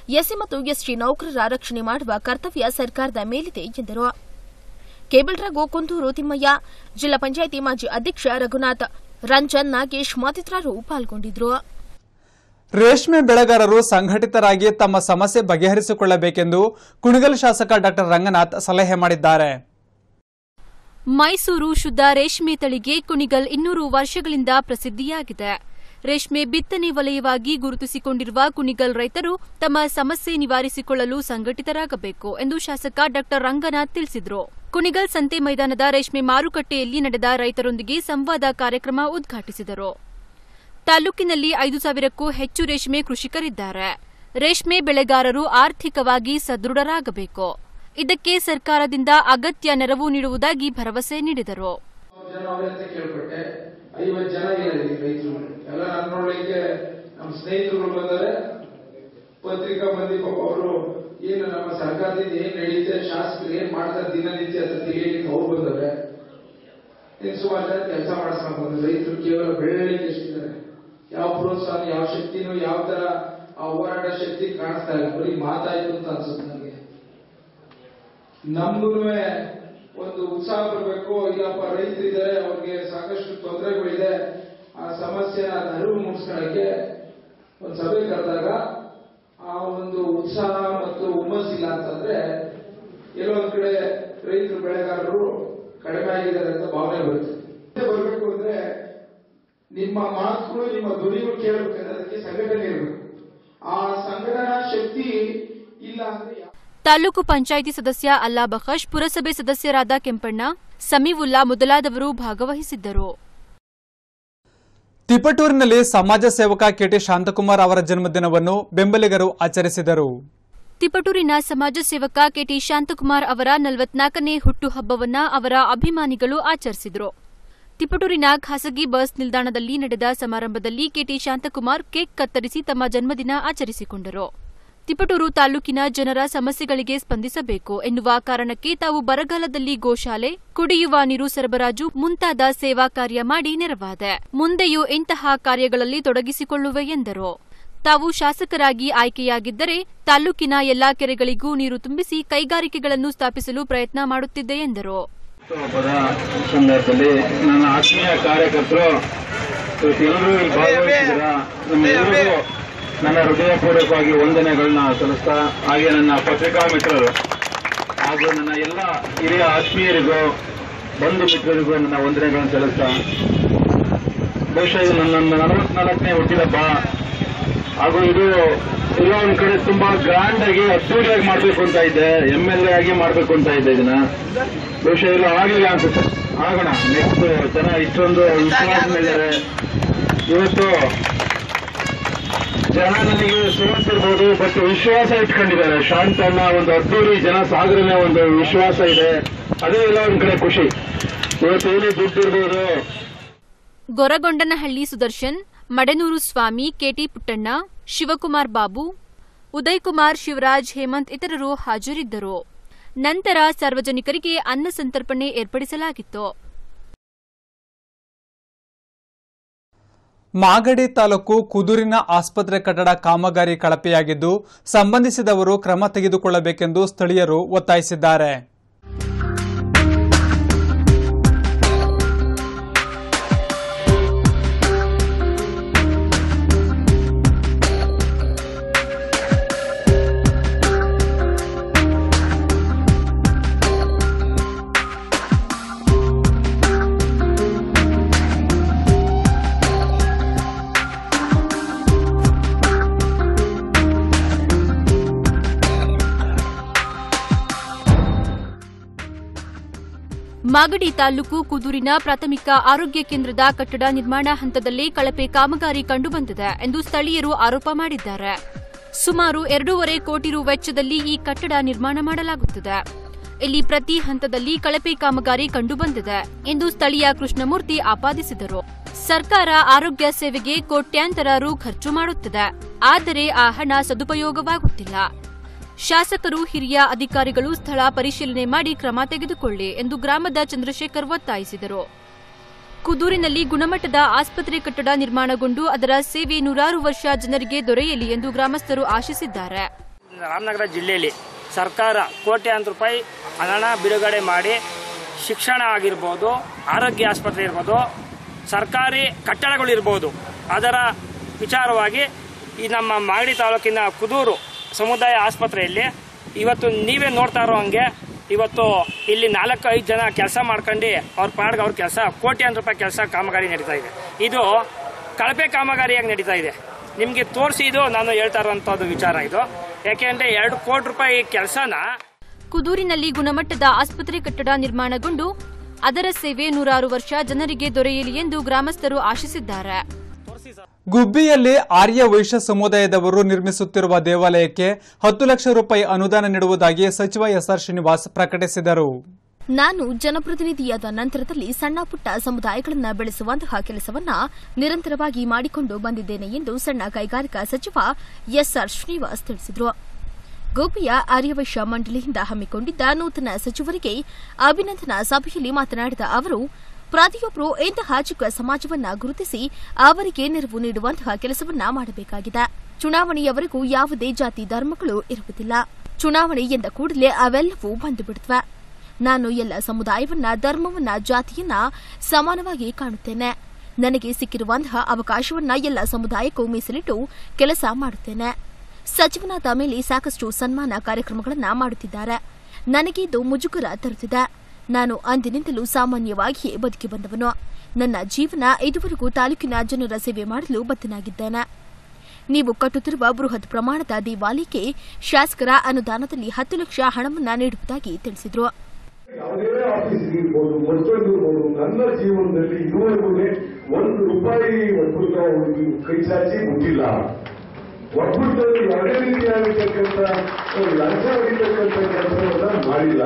ಎಸ್ಸಿ ಮತ್ತು ಎಸ್ಟಿ ನೌಕರರ ರಕ್ಷಣೆ ಮಾಡುವ ಕರ್ತವ್ಯ ಸರ್ಕಾರದ ಮೇಲಿದೆ ಎಂದರು ಕೇಬಲ್ ರಘು ಕುಂದೂರು ತಿಮ್ಮಯ್ಯ ಜಿಲ್ಲಾ ಪಂಚಾಯಿತಿ ಮಾಜಿ ಅಧ್ಯಕ್ಷ ರಘುನಾಥ್ ರಂಜನ್ ನಾಗೇಶ್ ಮತ್ತಿತರರು ಪಾಲ್ಗೊಂಡಿದ್ರು ರೇಷ್ಮೆ ಬೆಳೆಗಾರರು ಸಂಘಟಿತರಾಗಿ ತಮ್ಮ ಸಮಸ್ಯೆ ಬಗೆಹರಿಸಿಕೊಳ್ಳಬೇಕೆಂದು ಕುಣಿಗಲ್ ಶಾಸಕ ಡಾ ರಂಗನಾಥ್ ಸಲಹೆ ಮಾಡಿದ್ದಾರೆ ಮೈಸೂರು ಶುದ್ಧ ರೇಷ್ಮೆ ತಳಿಗೆ ಕುಣಿಗಲ್ ಇನ್ನೂರು ವರ್ಷಗಳಿಂದ ಪ್ರಸಿದ್ಧಿಯಾಗಿದೆ ರೇಷ್ಮೆ ಬಿತ್ತನೆ ವಲಯವಾಗಿ ಗುರುತಿಸಿಕೊಂಡಿರುವ ಕುಣಿಗಲ್ ರೈತರು ತಮ್ಮ ಸಮಸ್ಯೆ ನಿವಾರಿಸಿಕೊಳ್ಳಲು ಸಂಘಟಿತರಾಗಬೇಕು ಎಂದು ಶಾಸಕ ಡಾ ರಂಗನಾಥ್ ತಿಳಿಸಿದರು ಕುಣಿಗಲ್ ಸಂತೆ ಮೈದಾನದ ರೇಷ್ಮೆ ಮಾರುಕಟ್ಟೆಯಲ್ಲಿ ನಡೆದ ರೈತರೊಂದಿಗೆ ಸಂವಾದ ಕಾರ್ಯಕ್ರಮ ಉದ್ಘಾಟಿಸಿದರು ತಾಲೂಕಿನಲ್ಲಿ ಐದು ಸಾವಿರಕ್ಕೂ ಹೆಚ್ಚು ರೇಷ್ಮೆ ಕೃಷಿಕರಿದ್ದಾರೆ ರೇಷ್ಮೆ ಬೆಳೆಗಾರರು ಆರ್ಥಿಕವಾಗಿ ಸದೃಢರಾಗಬೇಕು ಇದಕ್ಕೆ ಸರ್ಕಾರದಿಂದ ಅಗತ್ಯ ನೆರವು ನೀಡುವುದಾಗಿ ಭರವಸೆ ನೀಡಿದರು ಜನ ಅವ್ರ ಹತ್ರ ಕೇಳ್ಪಟ್ಟೆ ಐವತ್ತು ಜನ ಇದ್ದಾರೆ ರೈತರು ಎಲ್ಲ ನನ್ನ ನೋಡ್ಲಿಕ್ಕೆ ನಮ್ಮ ಸ್ನೇಹಿತರು ಬಂದರೆ ಪತ್ರಿಕಾ ಮಂದಿ ಪಾಪ ಅವರು ಏನು ನಮ್ಮ ಸರ್ಕಾರದಿಂದ ಏನ್ ನಡೀತೆ ಶಾಸಕರು ಏನ್ ಮಾಡ್ತಾರೆ ದಿನನಿತ್ಯ ಅಂತ ತಿಳಿಯಲಿಕ್ಕೆ ಅವ್ರು ಬಂದವೆ ಇನ್ನು ಸುಮಾರು ಜನ ಕೆಲಸ ಮಾಡಿಸ್ಕೊಂಡು ಬಂದ್ರು ರೈತರು ಕೇವಲ ಬೆಳವಣಿಗೆ ಎಷ್ಟಿದ್ದಾರೆ ಯಾವ ಪ್ರೋತ್ಸಾಹ ಯಾವ ಶಕ್ತಿನೂ ಯಾವ ತರ ಆ ಹೋರಾಟ ಶಕ್ತಿ ಕಾಣಿಸ್ತಾ ಇಲ್ಲ ಬರೀ ಮಾತಾಯ್ತು ಅಂತ ಅನ್ಸುತ್ತೆ ನನಗೆ ನಮ್ಗೂ ಒಂದು ಉತ್ಸಾಹ ಬರಬೇಕು ಇಲ್ಲಪ್ಪ ರೈತರಿದ್ದಾರೆ ಅವ್ರಿಗೆ ಸಾಕಷ್ಟು ತೊಂದರೆಗಳಿದೆ ಆ ಸಮಸ್ಯೆನ ಅರಿವು ಮೂಡಿಸ್ಕೊಳ್ಳಕ್ಕೆ ಒಂದು ಸಭೆ ಕರೆದಾಗ ಆ ಒಂದು ಉತ್ಸಾಹ ಮತ್ತು ಹುಮ್ಮಸ್ಸಿಲ್ಲ ಅಂತಂದ್ರೆ ಎಲ್ಲೋ ಒಂದ್ ಕಡೆ ರೈತರು ಬೆಳೆಗಾರರು ಕಡಿಮೆ ಆಗಿದ್ದಾರೆ ಅಂತ ಭಾವನೆ ಬರುತ್ತೆ ಮುಂದೆ ಬರ್ಬೇಕು ಅಂದ್ರೆ ನಿಮ್ಮ ಮಾತುಗಳು ನಿಮ್ಮ ಧ್ವನಿಗಳು ಕೇಳಬೇಕಂದ್ರೆ ಅದಕ್ಕೆ ಸಂಘಟನೆ ಇರಬೇಕು ಆ ಸಂಘಟನಾ ಶಕ್ತಿ ಇಲ್ಲ ಅಂದ್ರೆ ಯಾ- ತಾಲೂಕು ಪಂಚಾಯಿತಿ ಸದಸ್ಯ ಅಲ್ಲಾ ಬಖಶ್ ಪುರಸಭೆ ಸದಸ್ಯರಾದ ಕೆಂಪಣ್ಣ ಸಮೀವುಲ್ಲಾ ಮೊದಲಾದವರು ಭಾಗವಹಿಸಿದ್ದರು ತಿಪಟೂರಿನಲ್ಲಿ ಸಮಾಜ ಸೇವಕ ಕೆಟಿ ಶಾಂತಕುಮಾರ್ ಅವರ ಜನ್ಮದಿನವನ್ನು ಬೆಂಬಲಿಗರು ಆಚರಿಸಿದರು ತಿಪಟೂರಿನ ಸಮಾಜ ಸೇವಕ ಕೆಟಿ ಶಾಂತಕುಮಾರ್ ಅವರ ನಲವತ್ನಾಲ್ಕನೇ ಹುಟ್ಟುಹಬ್ಬವನ್ನ ಅವರ ಅಭಿಮಾನಿಗಳು ಆಚರಿಸಿದರು ತಿಪಟೂರಿನ ಖಾಸಗಿ ಬಸ್ ನಿಲ್ದಾಣದಲ್ಲಿ ನಡೆದ ಸಮಾರಂಭದಲ್ಲಿ ಕೆಟಿ ಶಾಂತಕುಮಾರ್ ಕೇಕ್ ಕತ್ತರಿಸಿ ತಮ್ಮ ಜನ್ಮದಿನ ಆಚರಿಸಿಕೊಂಡರು ತಿಪಟೂರು ತಾಲೂಕಿನ ಜನರ ಸಮಸ್ಯೆಗಳಿಗೆ ಸ್ಪಂದಿಸಬೇಕು ಎನ್ನುವ ಕಾರಣಕ್ಕೆ ತಾವು ಬರಗಾಲದಲ್ಲಿ ಗೋಶಾಲೆ ಕುಡಿಯುವ ನೀರು ಸರಬರಾಜು ಮುಂತಾದ ಸೇವಾ ಕಾರ್ಯ ಮಾಡಿ ನೆರವಾದೆ ಮುಂದೆಯೂ ಇಂತಹ ಕಾರ್ಯಗಳಲ್ಲಿ ತೊಡಗಿಸಿಕೊಳ್ಳುವೆ ಎಂದರು ತಾವು ಶಾಸಕರಾಗಿ ಆಯ್ಕೆಯಾಗಿದ್ದರೆ ತಾಲೂಕಿನ ಎಲ್ಲಾ ಕೆರೆಗಳಿಗೂ ನೀರು ತುಂಬಿಸಿ ಕೈಗಾರಿಕೆಗಳನ್ನು ಸ್ಥಾಪಿಸಲು ಪ್ರಯತ್ನ ಮಾಡುತ್ತಿದ್ದೆ ಎಂದರು ಹಬ್ಬದ ಸಂದರ್ಭದಲ್ಲಿ ನನ್ನ ಆತ್ಮೀಯ ಕಾರ್ಯಕರ್ತರು ಇವತ್ತು ಎಲ್ಲರೂ ಇಲ್ಲಿ ಭಾಗವಹಿಸಿದ್ರ ನಮ್ಮೆಲ್ಲರಿಗೂ ನನ್ನ ಹೃದಯಪೂರ್ವಕವಾಗಿ ವಂದನೆಗಳನ್ನ ಸಲ್ಲಿಸ್ತಾ ಹಾಗೆ ನನ್ನ ಪತ್ರಿಕಾ ಮಿತ್ರರು ಹಾಗೂ ನನ್ನ ಎಲ್ಲ ಹಿರಿಯ ಆತ್ಮೀಯರಿಗೂ ಬಂಧು ಮಿತ್ರರಿಗೂ ನನ್ನ ವಂದನೆಗಳನ್ನು ಸಲ್ಲಿಸ್ತಾ ಬಹುಶಃ ಇದು ನನ್ನ ನಲವತ್ನಾಲ್ಕನೇ ಹುಟ್ಟಿದಬ್ಬ ಹಾಗೂ ಇದು ಎಲ್ಲ ಒಂದ್ ಕಡೆ ತುಂಬಾ ಗ್ರ್ಯಾಂಡ್ ಆಗಿ ಅದ್ದೂರಿಯಾಗಿ ಮಾಡ್ಬೇಕು ಅಂತ ಇದ್ದೆ ಎಂ ಎಲ್ ಎ ಆಗಿ ಮಾಡ್ಬೇಕು ಅಂತ ಇದ್ದೆ ಇದನ್ನ ಬಹುಶಃ ಇಲ್ಲ ಆಗಲಿಲ್ಲ ಅನ್ಸುತ್ತೆ ಆಗೋಣ ನೆಕ್ಸ್ಟ್ ಜನ ಇಷ್ಟೊಂದು ವಿಶ್ವಾಸ ಮೇಲಿದ್ದಾರೆ ಇವತ್ತು ಜನ ನನಗೆ ಸೋತಿರ್ಬೋದು ಬಟ್ ವಿಶ್ವಾಸ ಇಟ್ಕೊಂಡಿದ್ದಾರೆ ಶಾಂತಣ್ಣ ಒಂದು ಅದ್ದೂರಿ ಜನ ಸಾಗರನೇ ಒಂದು ವಿಶ್ವಾಸ ಇದೆ ಅದೇ ಎಲ್ಲ ಒಂದ್ ಕಡೆ ಖುಷಿ ಇವತ್ತು ಏನೇ ದುಡ್ಡಿರ್ಬೋದು ಗೊರಗೊಂಡನಹಳ್ಳಿ ಸುದರ್ಶನ್ ಮಡೆನೂರು ಸ್ವಾಮಿ ಕೆಟಿ ಪುಟ್ಟಣ್ಣ ಶಿವಕುಮಾರ್ ಬಾಬು ಉದಯ್ ಕುಮಾರ್ ಶಿವರಾಜ್ ಹೇಮಂತ್ ಇತರರು ಹಾಜರಿದ್ದರು ನಂತರ ಸಾರ್ವಜನಿಕರಿಗೆ ಅನ್ನ ಸಂತರ್ಪಣೆ ಏರ್ಪಡಿಸಲಾಗಿತ್ತು ಮಾಗಡಿ ತಾಲೂಕು ಕುದೂರಿನ ಆಸ್ಪತ್ರೆ ಕಟ್ಟಡ ಕಾಮಗಾರಿ ಕಳಪೆಯಾಗಿದ್ದು ಸಂಬಂಧಿಸಿದವರು ಕ್ರಮ ತೆಗೆದುಕೊಳ್ಳಬೇಕೆಂದು ಸ್ಥಳೀಯರು ಒತ್ತಾಯಿಸಿದ್ದಾರೆ ಮಾಗಡಿ ತಾಲೂಕು ಕುದೂರಿನ ಪ್ರಾಥಮಿಕ ಆರೋಗ್ಯ ಕೇಂದ್ರದ ಕಟ್ಟಡ ನಿರ್ಮಾಣ ಹಂತದಲ್ಲಿ ಕಳಪೆ ಕಾಮಗಾರಿ ಕಂಡುಬಂದಿದೆ ಎಂದು ಸ್ಥಳೀಯರು ಆರೋಪ ಮಾಡಿದ್ದಾರೆ ಸುಮಾರು ಎರಡೂವರೆ ಕೋಟಿ ರು ವೆಚ್ಚದಲ್ಲಿ ಈ ಕಟ್ಟಡ ನಿರ್ಮಾಣ ಮಾಡಲಾಗುತ್ತದೆ ಇಲ್ಲಿ ಪ್ರತಿ ಹಂತದಲ್ಲಿ ಕಳಪೆ ಕಾಮಗಾರಿ ಕಂಡುಬಂದಿದೆ ಎಂದು ಸ್ಥಳೀಯ ಕೃಷ್ಣಮೂರ್ತಿ ಆಪಾದಿಸಿದರು ಸರ್ಕಾರ ಆರೋಗ್ಯ ಸೇವೆಗೆ ಕೋಟ್ಯಾಂತರ ರು ಖರ್ಚು ಮಾಡುತ್ತಿದೆ ಆದರೆ ಆ ಹಣ ಸದುಪಯೋಗವಾಗುತ್ತಿಲ್ಲ ಶಾಸಕರು ಹಿರಿಯ ಅಧಿಕಾರಿಗಳು ಸ್ಥಳ ಪರಿಶೀಲನೆ ಮಾಡಿ ಕ್ರಮ ತೆಗೆದುಕೊಳ್ಳಿ ಎಂದು ಗ್ರಾಮದ ಚಂದ್ರಶೇಖರ್ ಒತ್ತಾಯಿಸಿದರು ಕುದೂರಿನಲ್ಲಿ ಗುಣಮಟ್ಟದ ಆಸ್ಪತ್ರೆ ಕಟ್ಟಡ ನಿರ್ಮಾಣಗೊಂಡು ಅದರ ಸೇವೆ ನೂರಾರು ವರ್ಷ ಜನರಿಗೆ ದೊರೆಯಲಿ ಎಂದು ಗ್ರಾಮಸ್ಥರು ಆಶಿಸಿದ್ದಾರೆ ರಾಮನಗರ ಜಿಲ್ಲೆಯಲ್ಲಿ ಸರ್ಕಾರ ಕೋಟ್ಯಾಂತರ ರೂಪಾಯಿ ಹಣ ಬಿಡುಗಡೆ ಮಾಡಿ ಶಿಕ್ಷಣ ಆಗಿರ್ಬೋದು ಆರೋಗ್ಯ ಆಸ್ಪತ್ರೆ ಇರ್ಬೋದು ಸರ್ಕಾರಿ ಕಟ್ಟಡಗಳಿರ್ಬೋದು ಅದರ ವಿಚಾರವಾಗಿ ಈ ನಮ್ಮ ಮಾಗಡಿ ತಾಲೂಕಿನ ಕುದೂರು ಸಮುದಾಯ ಆಸ್ಪತ್ರೆಯಲ್ಲಿ ಇವತ್ತು ನೀವೇ ನೋಡ್ತಾ ಇರೋ ಹಂಗೆ ಇವತ್ತು ಇಲ್ಲಿ ನಾಲ್ಕು ಐದು ಜನ ಕೆಲಸ ಮಾಡ್ಕೊಂಡು ಅವ್ರ ಪಾಡ್ಗೆ ಅವ್ರ ಕೆಲಸ ಕೋಟ್ಯಾಂತರ ರೂಪಾಯಿ ಕೆಲಸ ಕಾಮಗಾರಿ ನಡೀತಾ ಇದೆ ಇದು ಕಳಪೆ ಕಾಮಗಾರಿಯಾಗಿ ನಡೀತಾ ಇದೆ ನಿಮಗೆ ತೋರಿಸಿ ಇದು ನಾನು ಹೇಳ್ತಾ ಇರುವಂಥದ್ದು ವಿಚಾರ ಇದು ಯಾಕೆಂದ್ರೆ ಎರಡು ಕೋಟಿ ರೂಪಾಯಿ ಕೆಲಸನ ಕುದೂರಿನಲ್ಲಿ ಗುಣಮಟ್ಟದ ಆಸ್ಪತ್ರೆ ಕಟ್ಟಡ ನಿರ್ಮಾಣಗೊಂಡು ಅದರ ಸೇವೆ ನೂರಾರು ವರ್ಷ ಜನರಿಗೆ ದೊರೆಯಲಿ ಎಂದು ಗ್ರಾಮಸ್ಥರು ಆಶಿಸಿದ್ದಾರೆ ಗುಬ್ಬಿಯಲ್ಲಿ ಆರ್ಯ ವೈಶ್ಯ ಸಮುದಾಯದವರು ನಿರ್ಮಿಸುತ್ತಿರುವ ದೇವಾಲಯಕ್ಕೆ ಹತ್ತು ಲಕ್ಷ ರೂಪಾಯಿ ಅನುದಾನ ನೀಡುವುದಾಗಿ ಸಚಿವ ಎಸ್ಆರ್ ಶ್ರೀನಿವಾಸ್ ಪ್ರಕಟಿಸಿದರು ನಾನು ಜನಪ್ರತಿನಿಧಿಯಾದ ನಂತರದಲ್ಲಿ ಸಣ್ಣ ಪುಟ್ಟ ಸಮುದಾಯಗಳನ್ನ ಬೆಳೆಸುವಂತಹ ಕೆಲಸವನ್ನ ನಿರಂತರವಾಗಿ ಮಾಡಿಕೊಂಡು ಬಂದಿದ್ದೇನೆ ಎಂದು ಸಣ್ಣ ಕೈಗಾರಿಕಾ ಸಚಿವ ಎಸ್ಆರ್ ಶ್ರೀನಿವಾಸ್ ತಿಳಿಸಿದರು ಗೋಪಿಯ ಆರ್ಯವೈಶ್ಯ ಮಂಡಳಿಯಿಂದ ಹಮ್ಮಿಕೊಂಡಿದ್ದ ನೂತನ ಸಚಿವರಿಗೆ ಅಭಿನಂದನಾ ಸಭೆಯಲ್ಲಿ ಮಾತನಾಡಿದ ಅವರು ಪ್ರತಿಯೊಬ್ಬರು ಇಂತಹ ಚಿಕ್ಕ ಸಮಾಜವನ್ನ ಗುರುತಿಸಿ ಅವರಿಗೆ ನೆರವು ನೀಡುವಂತಹ ಕೆಲಸವನ್ನ ಮಾಡಬೇಕಾಗಿದೆ ಚುನಾವಣೆಯವರೆಗೂ ಯಾವುದೇ ಜಾತಿ ಧರ್ಮಗಳು ಇರುವುದಿಲ್ಲ ಚುನಾವಣೆ ಎಂದ ಕೂಡಲೇ ಅವೆಲ್ಲವೂ ಬಂದು ಬಿಡುತ್ತವೆ ನಾನು ಎಲ್ಲ ಸಮುದಾಯವನ್ನ ಧರ್ಮವನ್ನ ಜಾತಿಯನ್ನ ಸಮಾನವಾಗಿ ಕಾಣುತ್ತೇನೆ ನನಗೆ ಸಿಕ್ಕಿರುವಂತಹ ಅವಕಾಶವನ್ನ ಎಲ್ಲ ಸಮುದಾಯಕ್ಕೂ ಮೀಸಲಿಟ್ಟು ಕೆಲಸ ಮಾಡುತ್ತೇನೆ ಸಚಿವನಾದ ಮೇಲೆ ಸಾಕಷ್ಟು ಸನ್ಮಾನ ಕಾರ್ಯಕ್ರಮಗಳನ್ನ ಮಾಡುತ್ತಿದ್ದಾರೆ ನನಗೆ ಇದು ಮುಜುಗರ ತರುತ್ತಿದೆ ನಾನು ಅಂದಿನಿಂದಲೂ ಸಾಮಾನ್ಯವಾಗಿಯೇ ಬದುಕಿ ಬಂದವನು ನನ್ನ ಜೀವನ ಇದುವರೆಗೂ ತಾಲೂಕಿನ ಜನರ ಸೇವೆ ಮಾಡಲು ಬದ್ಧನಾಗಿದ್ದೇನೆ ನೀವು ಕಟ್ಟುತ್ತಿರುವ ಬೃಹತ್ ಪ್ರಮಾಣದ ದೇವಾಲಯಕ್ಕೆ ಶಾಸಕರ ಅನುದಾನದಲ್ಲಿ ಹತ್ತು ಲಕ್ಷ ಹಣವನ್ನ ನೀಡುವುದಾಗಿ ತಿಳಿಸಿದರು ಯಾವುದೇ ಆಫೀಸ್ ಇರ್ಬೋದು ಮತ್ತೊಂದು ಇರ್ಬೋದು ನನ್ನ ಜೀವನದಲ್ಲಿ ಇದುವರೆಗೂ ಒಂದು ರೂಪಾಯಿ ಒಬ್ಬರು ಅವ್ರಿಗೆ ಕೈ ಚಾಚಿ ಮುಟ್ಟಿಲ್ಲ ಒಬ್ಬರಲ್ಲಿ ಯಾವುದೇ ರೀತಿಯಾಗಿರ್ತಕ್ಕಂಥ ಲಂಚ ಹೊಡಿತಕ್ಕಂಥ ಕೆಲಸವನ್ನ ಮಾಡಿಲ್ಲ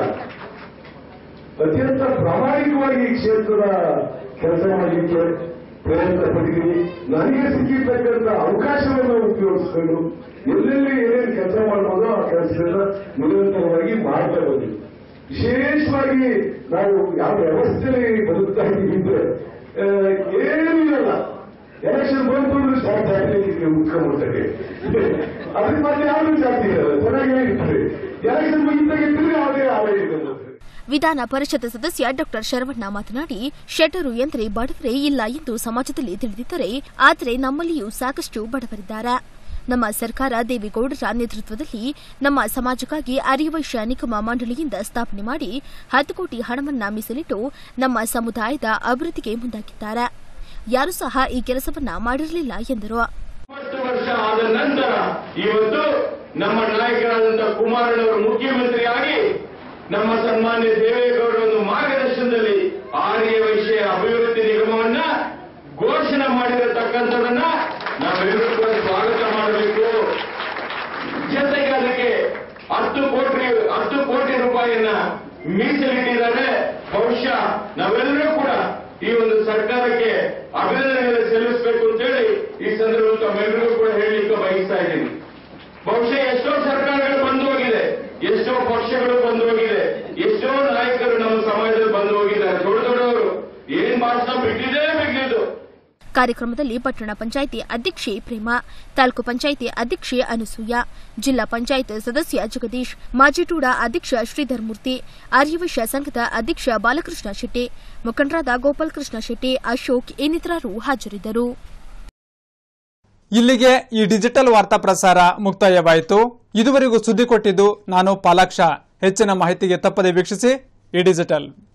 ಅತ್ಯಂತ ಪ್ರಾಮಾಣಿಕವಾಗಿ ಈ ಕ್ಷೇತ್ರದ ಕೆಲಸ ಮಾಡಲಿಕ್ಕೆ ಪ್ರಯತ್ನ ಪಟ್ಟಿದ್ದೀನಿ ನನಗೆ ಸಿಕ್ಕಿರ್ತಕ್ಕಂಥ ಅವಕಾಶವನ್ನು ಉಪಯೋಗಿಸಿಕೊಂಡು ಎಲ್ಲೆಲ್ಲಿ ಏನೇನು ಕೆಲಸ ಮಾಡ್ಬೋದೋ ಆ ಕೆಲಸಗಳನ್ನ ನಿರಂತರವಾಗಿ ಮಾಡ್ತಾ ಬಂದಿವಿ ವಿಶೇಷವಾಗಿ ನಾವು ಯಾವ ವ್ಯವಸ್ಥೆಯಲ್ಲಿ ಬದುಕ್ತಾ ಇದ್ದೀವಿ ಅಂದ್ರೆ ಆ, ಏನೂ ಇರಲ್ಲ ಎಲೆಕ್ಷನ್ ಬಂತು ಅಂದ್ರೆ ಸ್ಟಾರ್ಟ್ ಆಗಲಿಕ್ಕೆ ಮುಖ್ಯಮಂತ್ರಿಗೆ ಅದಕ್ಕೆ ಮತ್ತೆ ಯಾರು ಜಾಸ್ತಿ ಇರಲ್ಲ ಚೆನ್ನಾಗಿ ಇರ್ತದೆ ಎಲೆಕ್ಷನ್ ಮುಗಿದಾಗ ತಿರುಗಿ ಯಾವುದೇ ಆದಾಯ ಇರಲ್ಲ ವಿಧಾನ ಪರಿಷತ್ ಸದಸ್ಯ ಡಾ ಶರವಣ್ಣ ಮಾತನಾಡಿ ಶೆಟ್ಟರು ಎಂದರೆ ಬಡವರೇ ಇಲ್ಲ ಎಂದು ಸಮಾಜದಲ್ಲಿ ತಿಳಿದಿದ್ದರೆ ಆದರೆ ನಮ್ಮಲ್ಲಿಯೂ ಸಾಕಷ್ಟು ಬಡವರಿದ್ದಾರೆ ನಮ್ಮ ಸರ್ಕಾರ ದೇವೇಗೌಡರ ನೇತೃತ್ವದಲ್ಲಿ ನಮ್ಮ ಸಮಾಜಕ್ಕಾಗಿ ಅರಿವೈಶ್ಯ ನಿಗಮ ಮಂಡಳಿಯಿಂದ ಸ್ಥಾಪನೆ ಮಾಡಿ ಹತ್ತು ಕೋಟಿ ಹಣವನ್ನ ಮೀಸಲಿಟ್ಟು ನಮ್ಮ ಸಮುದಾಯದ ಅಭಿವೃದ್ಧಿಗೆ ಮುಂದಾಗಿದ್ದಾರೆ ಯಾರೂ ಸಹ ಈ ಕೆಲಸವನ್ನ ಮಾಡಿರಲಿಲ್ಲ ಎಂದರು ಇಪ್ಪತ್ತು ವರ್ಷ ಆದ ನಂತರ ಇವತ್ತು ನಮ್ಮ ನಾಯಕರಾದಂಥ ಕುಮಾರಣ್ಣವರು ಮುಖ್ಯಮಂತ್ರಿಯಾಗಿ ನಮ್ಮ ಸನ್ಮಾನ್ಯ ದೇವೇಗೌಡರ ಒಂದು ಮಾರ್ಗದರ್ಶನದಲ್ಲಿ ಆರ್ಯ ವೈಶ್ಯ ಅಭಿವೃದ್ಧಿ ನಿಗಮವನ್ನ ಘೋಷಣೆ ಮಾಡಿರತಕ್ಕಂಥದನ್ನ ನಾವೆಲ್ಲರೂ ಕೂಡ ಸ್ವಾಗತ ಮಾಡಬೇಕು ಜೊತೆಗೆ ಅದಕ್ಕೆ ಹತ್ತು ಕೋಟಿ ಹತ್ತು ಕೋಟಿ ರೂಪಾಯಿಯನ್ನ ಮೀಸಲಿಟ್ಟಿದ್ದಾರೆ ಬಹುಶಃ ನಾವೆಲ್ಲರೂ ಕೂಡ ಈ ಒಂದು ಸರ್ಕಾರಕ್ಕೆ ಅಭಿನಂದನೆ ಸಲ್ಲಿಸಬೇಕು ಅಂತೇಳಿ ಈ ಸಂದರ್ಭದಲ್ಲಿ ತಮ್ಮೆಲ್ಲರಿಗೂ ಕೂಡ ಹೇಳಲಿಕ್ಕೆ ಬಯಸ್ತಾ ಇದ್ದೀನಿ ಬಹುಶಃ ಎಷ್ಟೋ ಸರ್ಕಾರಗಳು ಬಂದು ಹೋಗಿದೆ ಎಷ್ಟೋ ಪಕ್ಷಗಳು ಬಂದು ಹೋಗಿದೆ ಎಷ್ಟೋ ನಾಯಕರು ನಮ್ಮ ಸಮಾಜದಲ್ಲಿ ಬಂದು ಹೋಗಿದ್ದಾರೆ ದೊಡ್ಡ ದೊಡ್ಡವರು ಏನ್ ಭಾಷಣ ಬಿಟ್ಟಿದೆ ಬಿಟ್ಟಿದ್ದು ಕಾರ್ಯಕ್ರಮದಲ್ಲಿ ಪಟ್ಟಣ ಪಂಚಾಯಿತಿ ಅಧ್ಯಕ್ಷೆ ಪ್ರೇಮ ತಾಲೂಕು ಪಂಚಾಯಿತಿ ಅಧ್ಯಕ್ಷೆ ಅನಸೂಯ ಜಿಲ್ಲಾ ಪಂಚಾಯತ್ ಸದಸ್ಯ ಜಗದೀಶ್ ಮಾಜಿಟೂಡ ಅಧ್ಯಕ್ಷ ಶ್ರೀಧರ್ ಮೂರ್ತಿ ಆರ್ಯವೈಶ್ಯ ಸಂಘದ ಅಧ್ಯಕ್ಷ ಬಾಲಕೃಷ್ಣ ಶೆಟ್ಟಿ ಮುಖಂಡರಾದ ಗೋಪಾಲಕೃಷ್ಣ ಶೆಟ್ಟಿ ಅಶೋಕ್ ಇನ್ನಿತರರು ಹಾಜರಿದ್ದರು ಇಲ್ಲಿಗೆ ಈ ಡಿಜಿಟಲ್ ವಾರ್ತಾ ಪ್ರಸಾರ ಮುಕ್ತಾಯವಾಯಿತು ಇದುವರೆಗೂ ಸುದ್ದಿ ಕೊಟ್ಟಿದ್ದು ನಾನು ಪಾಲಾಕ್ಷ ಹೆಚ್ಚಿನ ಮಾಹಿತಿಗೆ ತಪ್ಪದೆ ವೀಕ್ಷಿಸಿ ಈ ಡಿಜಿಟಲ್